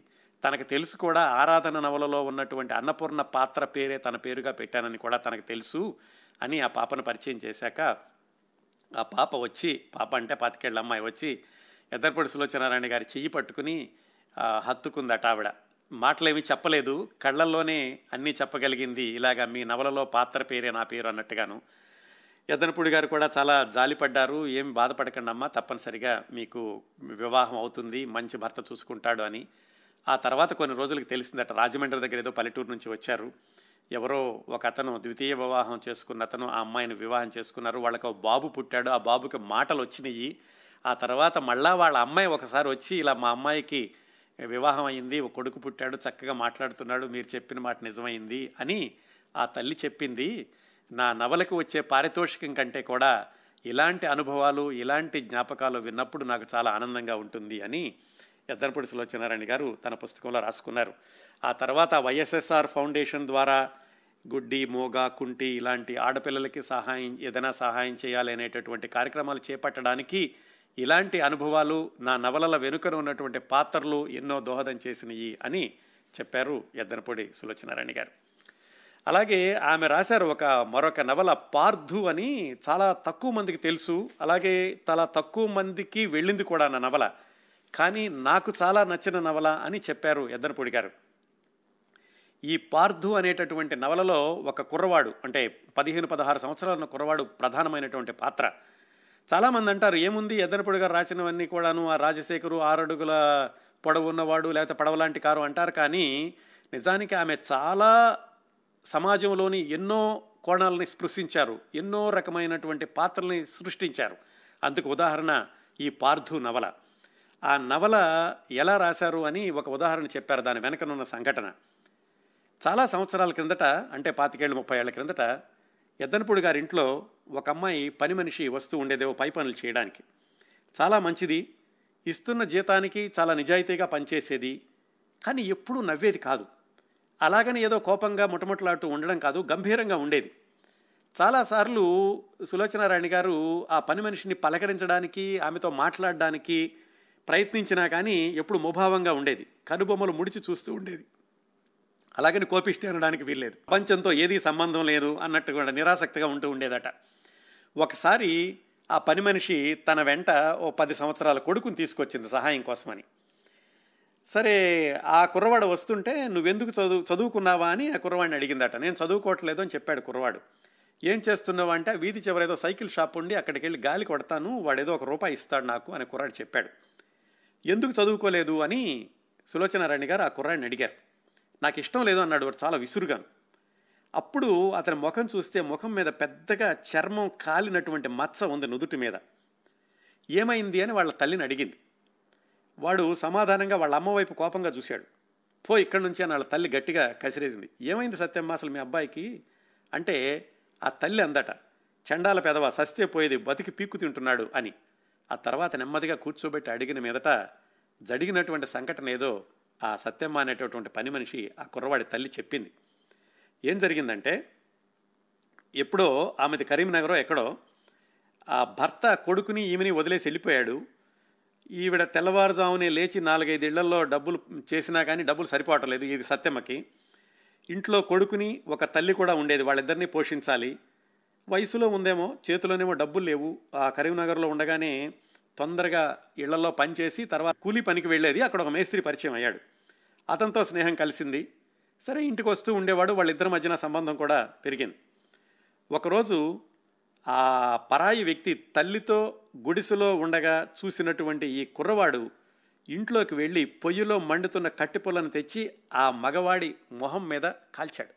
తనకు తెలుసు కూడా ఆరాధన నవలలో ఉన్నటువంటి అన్నపూర్ణ పాత్ర పేరే తన పేరుగా పెట్టానని కూడా తనకు తెలుసు అని ఆ పాపను పరిచయం చేశాక ఆ పాప వచ్చి పాప అంటే పాతికేళ్ళ అమ్మాయి వచ్చి ఎద్దరపొడి సులోచనారాయణ గారి చెయ్యి పట్టుకుని ఆ, హత్తుకుందట ఆవిడ మాటలేమి చెప్పలేదు కళ్ళల్లోనే అన్నీ చెప్పగలిగింది ఇలాగా మీ నవలలో పాత్ర పేరే నా పేరు అన్నట్టుగాను ఎద్దనపూడి గారు కూడా చాలా జాలిపడ్డారు ఏం బాధపడకండి అమ్మా తప్పనిసరిగా మీకు వివాహం అవుతుంది మంచి భర్త చూసుకుంటాడు అని ఆ తర్వాత కొన్ని రోజులకి తెలిసిందట రాజమండ్రి దగ్గర ఏదో పల్లెటూరు నుంచి వచ్చారు ఎవరో ఒక అతను ద్వితీయ వివాహం చేసుకున్న అతను ఆ అమ్మాయిని వివాహం చేసుకున్నారు వాళ్ళకి ఒక బాబు పుట్టాడు ఆ బాబుకి మాటలు వచ్చినాయి ఆ తర్వాత మళ్ళా వాళ్ళ అమ్మాయి ఒకసారి వచ్చి ఇలా మా అమ్మాయికి వివాహం అయింది ఒక కొడుకు పుట్టాడు చక్కగా మాట్లాడుతున్నాడు మీరు చెప్పిన మాట నిజమైంది అని ఆ తల్లి చెప్పింది నా నవలకు వచ్చే పారితోషికం కంటే కూడా ఇలాంటి అనుభవాలు ఇలాంటి జ్ఞాపకాలు విన్నప్పుడు నాకు చాలా ఆనందంగా ఉంటుంది అని ఎద్దనపూడి సులోచనారాయణ గారు తన పుస్తకంలో రాసుకున్నారు ఆ తర్వాత వైఎస్ఎస్ఆర్ ఫౌండేషన్ ద్వారా గుడ్డి మోగ కుంటి ఇలాంటి ఆడపిల్లలకి సహాయం ఏదైనా సహాయం చేయాలి అనేటటువంటి కార్యక్రమాలు చేపట్టడానికి ఇలాంటి అనుభవాలు నా నవలల వెనుకన ఉన్నటువంటి పాత్రలు ఎన్నో దోహదం చేసినవి అని చెప్పారు ఎద్దనపూడి సులోచనారాయణ గారు అలాగే ఆమె రాశారు ఒక మరొక నవల పార్థు అని చాలా తక్కువ మందికి తెలుసు అలాగే చాలా తక్కువ మందికి వెళ్ళింది కూడా నా నవల కానీ నాకు చాలా నచ్చిన నవల అని చెప్పారు ఎద్దనపూడి గారు ఈ పార్థు అనేటటువంటి నవలలో ఒక కుర్రవాడు అంటే పదిహేను పదహారు సంవత్సరాల ఉన్న కుర్రవాడు ప్రధానమైనటువంటి పాత్ర చాలామంది అంటారు ఏముంది ఎద్దనపూడి గారు రాసినవన్నీ కూడాను ఆ రాజశేఖరు ఆరడుగుల పొడవు ఉన్నవాడు లేకపోతే పడవలాంటి కారు అంటారు కానీ నిజానికి ఆమె చాలా సమాజంలోని ఎన్నో కోణాలని స్పృశించారు ఎన్నో రకమైనటువంటి పాత్రల్ని సృష్టించారు అందుకు ఉదాహరణ ఈ పార్థు నవల ఆ నవల ఎలా రాశారు అని ఒక ఉదాహరణ చెప్పారు దాని వెనకనున్న సంఘటన చాలా సంవత్సరాల క్రిందట అంటే పాతికేళ్ళు ముప్పై ఏళ్ల క్రిందట ఎద్దనపూడి గారి ఇంట్లో ఒక అమ్మాయి పని మనిషి వస్తూ ఉండేదేవో పై పనులు చేయడానికి చాలా మంచిది ఇస్తున్న జీతానికి చాలా నిజాయితీగా పనిచేసేది కానీ ఎప్పుడూ నవ్వేది కాదు అలాగని ఏదో కోపంగా ముటముటలాడుతూ ఉండడం కాదు గంభీరంగా ఉండేది చాలాసార్లు సులోచనారాయణ గారు ఆ పని మనిషిని పలకరించడానికి ఆమెతో మాట్లాడడానికి ప్రయత్నించినా కానీ ఎప్పుడు ముభావంగా ఉండేది కనుబొమ్మలు ముడిచి చూస్తూ ఉండేది అలాగని కోపిష్టి అనడానికి వీల్లేదు ప్రపంచంతో ఏదీ సంబంధం లేదు అన్నట్టు కూడా నిరాసక్తిగా ఉంటూ ఉండేదట ఒకసారి ఆ పని మనిషి తన వెంట ఓ పది సంవత్సరాల కొడుకుని తీసుకొచ్చింది సహాయం కోసమని సరే ఆ కుర్రవాడు వస్తుంటే నువ్వెందుకు చదువు చదువుకున్నావా అని ఆ కుర్రవాడిని అడిగిందట నేను చదువుకోవట్లేదు అని చెప్పాడు కుర్రవాడు ఏం చేస్తున్నావా అంటే ఆ వీధి చివర ఏదో సైకిల్ షాప్ ఉండి అక్కడికి వెళ్ళి గాలి కొడతాను వాడు ఏదో ఒక రూపాయి ఇస్తాడు నాకు అని కుర్రాడు చెప్పాడు ఎందుకు చదువుకోలేదు అని సులోచనారాణి గారు ఆ కుర్రాడిని అడిగారు నాకు ఇష్టం లేదు అన్నాడు వాడు చాలా విసురుగాను అప్పుడు అతని ముఖం చూస్తే ముఖం మీద పెద్దగా చర్మం కాలినటువంటి మచ్చ ఉంది నుదుటి మీద ఏమైంది అని వాళ్ళ తల్లిని అడిగింది వాడు సమాధానంగా వాళ్ళ అమ్మ వైపు కోపంగా చూశాడు పో ఇక్కడి నుంచి అని వాళ్ళ తల్లి గట్టిగా కసిరేసింది ఏమైంది సత్యమ్మ అసలు మీ అబ్బాయికి అంటే ఆ తల్లి అందట చండాల పెదవ సస్తే పోయేది బతికి పీక్కు తింటున్నాడు అని ఆ తర్వాత నెమ్మదిగా కూర్చోబెట్టి అడిగిన మీదట జరిగినటువంటి సంఘటన ఏదో ఆ సత్యమ్మ అనేటటువంటి పని మనిషి ఆ కుర్రవాడి తల్లి చెప్పింది ఏం జరిగిందంటే ఎప్పుడో ఆమెది కరీంనగరో ఎక్కడో ఆ భర్త కొడుకుని ఈమెని వదిలేసి వెళ్ళిపోయాడు ఈవిడ తెల్లవారుజామునే లేచి నాలుగైదు ఇళ్లలో డబ్బులు చేసినా కానీ డబ్బులు సరిపోవటం లేదు ఇది సత్యమ్మకి ఇంట్లో కొడుకుని ఒక తల్లి కూడా ఉండేది వాళ్ళిద్దరిని పోషించాలి వయసులో ఉందేమో చేతిలోనేమో డబ్బులు లేవు ఆ కరీంనగర్లో ఉండగానే తొందరగా ఇళ్లలో పనిచేసి తర్వాత కూలీ పనికి వెళ్ళేది అక్కడ ఒక మేస్త్రి పరిచయం అయ్యాడు అతనితో స్నేహం కలిసింది సరే ఇంటికి వస్తూ ఉండేవాడు వాళ్ళిద్దరి మధ్యన సంబంధం కూడా పెరిగింది ఒకరోజు ఆ పరాయి వ్యక్తి తల్లితో గుడిసెలో ఉండగా చూసినటువంటి ఈ కుర్రవాడు ఇంట్లోకి వెళ్ళి పొయ్యిలో మండుతున్న కట్టిపుల్లను తెచ్చి ఆ మగవాడి మొహం మీద కాల్చాడు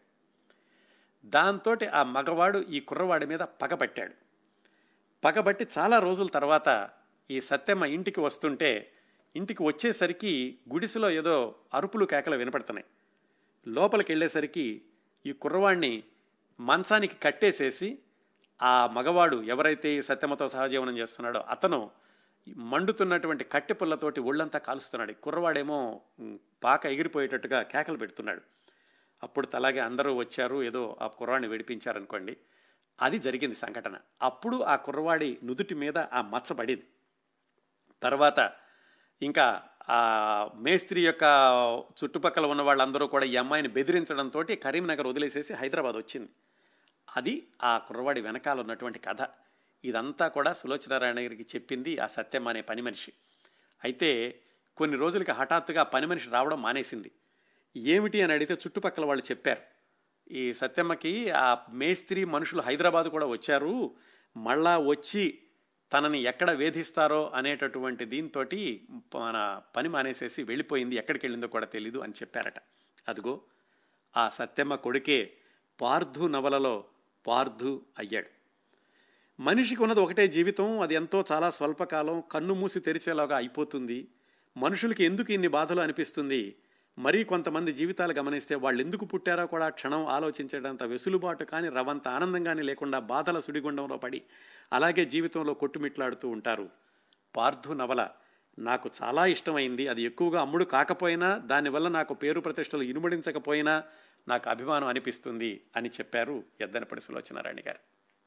దాంతో ఆ మగవాడు ఈ కుర్రవాడి మీద పగబట్టాడు పగబట్టి చాలా రోజుల తర్వాత ఈ సత్యమ్మ ఇంటికి వస్తుంటే ఇంటికి వచ్చేసరికి గుడిసెలో ఏదో అరుపులు కేకలు వినపడుతున్నాయి లోపలికి వెళ్ళేసరికి ఈ కుర్రవాడిని మంచానికి కట్టేసేసి ఆ మగవాడు ఎవరైతే ఈ సత్యమ్మతో సహజీవనం చేస్తున్నాడో అతను మండుతున్నటువంటి కట్టె పుల్లతోటి ఒళ్ళంతా కాలుస్తున్నాడు ఈ కుర్రవాడేమో ఉమ్, పాక ఎగిరిపోయేటట్టుగా కేకలు పెడుతున్నాడు అప్పుడు అలాగే అందరూ వచ్చారు ఏదో ఆ కుర్రవాడిని విడిపించారనుకోండి అది జరిగింది సంఘటన అప్పుడు ఆ కుర్రవాడి నుదుటి మీద ఆ మచ్చ పడింది తర్వాత ఇంకా ఆ మేస్త్రి యొక్క చుట్టుపక్కల ఉన్న వాళ్ళందరూ కూడా ఈ అమ్మాయిని బెదిరించడంతో కరీంనగర్ వదిలేసేసి హైదరాబాద్ వచ్చింది అది ఆ కుర్రవాడి వెనకాల ఉన్నటువంటి కథ ఇదంతా కూడా సులోచనారాయణ గారికి చెప్పింది ఆ సత్యం అనే పని మనిషి అయితే కొన్ని రోజులకి హఠాత్తుగా ఆ పని మనిషి రావడం మానేసింది ఏమిటి అని అడిగితే చుట్టుపక్కల వాళ్ళు చెప్పారు ఈ సత్యమ్మకి ఆ మేస్త్రి మనుషులు హైదరాబాద్ కూడా వచ్చారు మళ్ళా వచ్చి తనని ఎక్కడ వేధిస్తారో అనేటటువంటి దీంతో మన పని మానేసేసి వెళ్ళిపోయింది ఎక్కడికి వెళ్ళిందో కూడా తెలీదు అని చెప్పారట అదిగో ఆ సత్యమ్మ కొడుకే పార్థు నవలలో పార్థు అయ్యాడు మనిషికి ఉన్నది ఒకటే జీవితం అది ఎంతో చాలా స్వల్పకాలం కన్ను మూసి తెరిచేలాగా అయిపోతుంది మనుషులకి ఎందుకు ఇన్ని బాధలు అనిపిస్తుంది మరీ కొంతమంది జీవితాలు గమనిస్తే వాళ్ళు ఎందుకు పుట్టారో కూడా క్షణం ఆలోచించేటంత వెసులుబాటు కానీ రవంత ఆనందం కానీ లేకుండా బాధల సుడిగుండంలో పడి అలాగే జీవితంలో కొట్టుమిట్లాడుతూ ఉంటారు పార్థు నవల నాకు చాలా ఇష్టమైంది అది ఎక్కువగా అమ్ముడు కాకపోయినా దానివల్ల నాకు పేరు ప్రతిష్టలు ఇనుమడించకపోయినా నాకు అభిమానం అనిపిస్తుంది అని చెప్పారు ఎద్దనపడి సులోచనారాణి గారు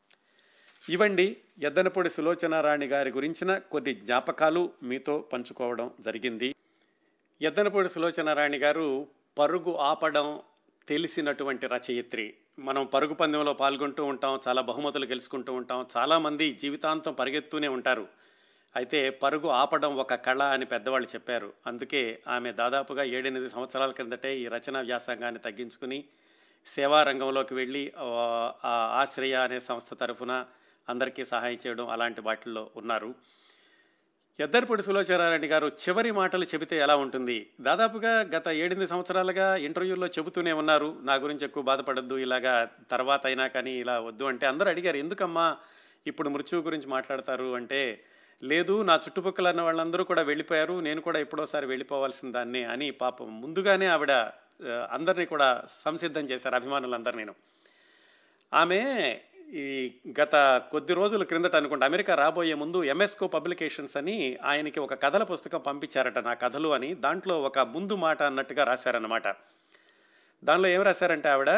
ఇవండి ఎద్దనపొడి సులోచనారాణి గారి గురించిన కొన్ని జ్ఞాపకాలు మీతో పంచుకోవడం జరిగింది ఎద్దనపొడి సులోచనారాణి గారు పరుగు ఆపడం తెలిసినటువంటి రచయిత్రి మనం పరుగు పందెంలో పాల్గొంటూ ఉంటాం చాలా బహుమతులు గెలుచుకుంటూ ఉంటాం చాలామంది జీవితాంతం పరిగెత్తూనే ఉంటారు అయితే పరుగు ఆపడం ఒక కళ అని పెద్దవాళ్ళు చెప్పారు అందుకే ఆమె దాదాపుగా ఏడెనిమిది సంవత్సరాల క్రిందటే ఈ రచనా వ్యాసంగాన్ని తగ్గించుకుని సేవా రంగంలోకి వెళ్ళి ఆ ఆశ్రయ అనే సంస్థ తరఫున అందరికీ సహాయం చేయడం అలాంటి వాటిల్లో ఉన్నారు ఎద్దరిపొడి సులోచనారాయణ గారు చివరి మాటలు చెబితే ఎలా ఉంటుంది దాదాపుగా గత ఏడెనిమిది సంవత్సరాలుగా ఇంటర్వ్యూల్లో చెబుతూనే ఉన్నారు నా గురించి ఎక్కువ బాధపడద్దు ఇలాగా తర్వాత అయినా కానీ ఇలా వద్దు అంటే అందరూ అడిగారు ఎందుకమ్మా ఇప్పుడు మృత్యువు గురించి మాట్లాడతారు అంటే లేదు నా చుట్టుపక్కల ఉన్న వాళ్ళందరూ కూడా వెళ్ళిపోయారు నేను కూడా ఎప్పుడోసారి వెళ్ళిపోవాల్సిన దాన్ని అని పాపం ముందుగానే ఆవిడ అందరినీ కూడా సంసిద్ధం చేశారు అభిమానులందరూ నేను ఆమె ఈ గత కొద్ది రోజుల క్రిందట అనుకుంటే అమెరికా రాబోయే ముందు ఎంఎస్కో పబ్లికేషన్స్ అని ఆయనకి ఒక కథల పుస్తకం పంపించారట నా కథలు అని దాంట్లో ఒక ముందు మాట అన్నట్టుగా రాశారన్నమాట దానిలో ఏం రాశారంటే ఆవిడ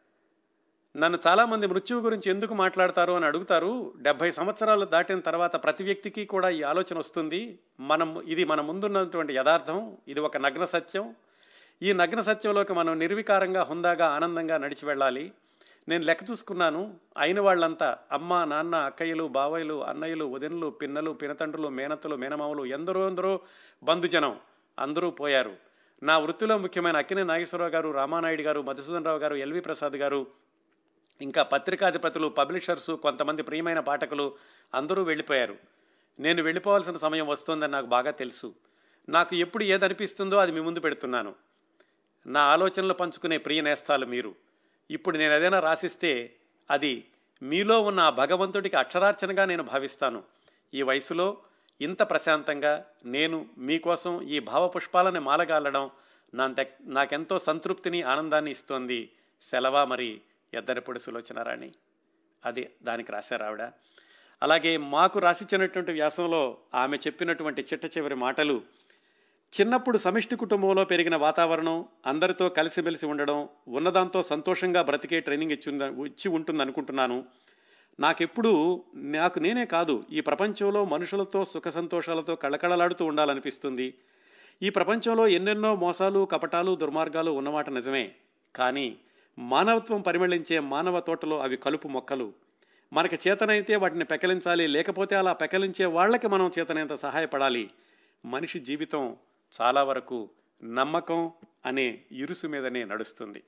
నన్ను చాలామంది మృత్యువు గురించి ఎందుకు మాట్లాడతారు అని అడుగుతారు డెబ్బై సంవత్సరాలు దాటిన తర్వాత ప్రతి వ్యక్తికి కూడా ఈ ఆలోచన వస్తుంది మనం ఇది మన ముందున్నటువంటి యథార్థం ఇది ఒక నగ్న సత్యం ఈ నగ్న సత్యంలోకి మనం నిర్వికారంగా హుందాగా ఆనందంగా నడిచి వెళ్ళాలి నేను లెక్క చూసుకున్నాను అయిన వాళ్ళంతా అమ్మ నాన్న అక్కయ్యలు బావయ్యలు అన్నయ్యలు వదినలు పిన్నలు పినతండ్రులు మేనత్తలు మేనమామలు ఎందరో ఎందరో బంధుజనం అందరూ పోయారు నా వృత్తిలో ముఖ్యమైన అక్కినే నాగేశ్వరరావు గారు రామానాయుడు గారు మధుసూదన్ రావు గారు ఎల్వి ప్రసాద్ గారు ఇంకా పత్రికాధిపతులు పబ్లిషర్సు కొంతమంది ప్రియమైన పాఠకులు అందరూ వెళ్ళిపోయారు నేను వెళ్ళిపోవాల్సిన సమయం వస్తుందని నాకు బాగా తెలుసు నాకు ఎప్పుడు ఏదనిపిస్తుందో అది మీ ముందు పెడుతున్నాను నా ఆలోచనలు పంచుకునే ప్రియ నేస్తాలు మీరు ఇప్పుడు నేను ఏదైనా రాసిస్తే అది మీలో ఉన్న ఆ భగవంతుడికి అక్షరార్చనగా నేను భావిస్తాను ఈ వయసులో ఇంత ప్రశాంతంగా నేను మీకోసం ఈ భావపుష్పాలని మాలగాలడం నా నాకెంతో సంతృప్తిని ఆనందాన్ని ఇస్తోంది సెలవా మరి ఎద్దరిపొడి సులోచనారాణి అది దానికి రాశారు ఆవిడ అలాగే మాకు రాసిచ్చినటువంటి వ్యాసంలో ఆమె చెప్పినటువంటి చిట్ట చివరి మాటలు చిన్నప్పుడు సమిష్టి కుటుంబంలో పెరిగిన వాతావరణం అందరితో కలిసిమెలిసి ఉండడం ఉన్నదాంతో సంతోషంగా బ్రతికే ట్రైనింగ్ ఇచ్చి ఇచ్చి ఉంటుంది అనుకుంటున్నాను నాకెప్పుడు నాకు నేనే కాదు ఈ ప్రపంచంలో మనుషులతో సుఖ సంతోషాలతో కళకళలాడుతూ ఉండాలనిపిస్తుంది ఈ ప్రపంచంలో ఎన్నెన్నో మోసాలు కపటాలు దుర్మార్గాలు ఉన్నమాట నిజమే కానీ మానవత్వం పరిమళించే మానవ తోటలో అవి కలుపు మొక్కలు మనకి చేతనైతే వాటిని పెకలించాలి లేకపోతే అలా పెకలించే వాళ్ళకి మనం చేతనైనంత సహాయపడాలి మనిషి జీవితం చాలా వరకు నమ్మకం అనే ఇరుసు మీదనే నడుస్తుంది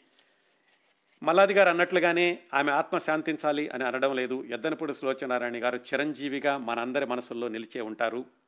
మల్లాది గారు అన్నట్లుగానే ఆమె ఆత్మ శాంతించాలి అని అనడం లేదు ఎద్దనపూడి సులోచనారాయణ గారు చిరంజీవిగా మనందరి మనసుల్లో నిలిచే ఉంటారు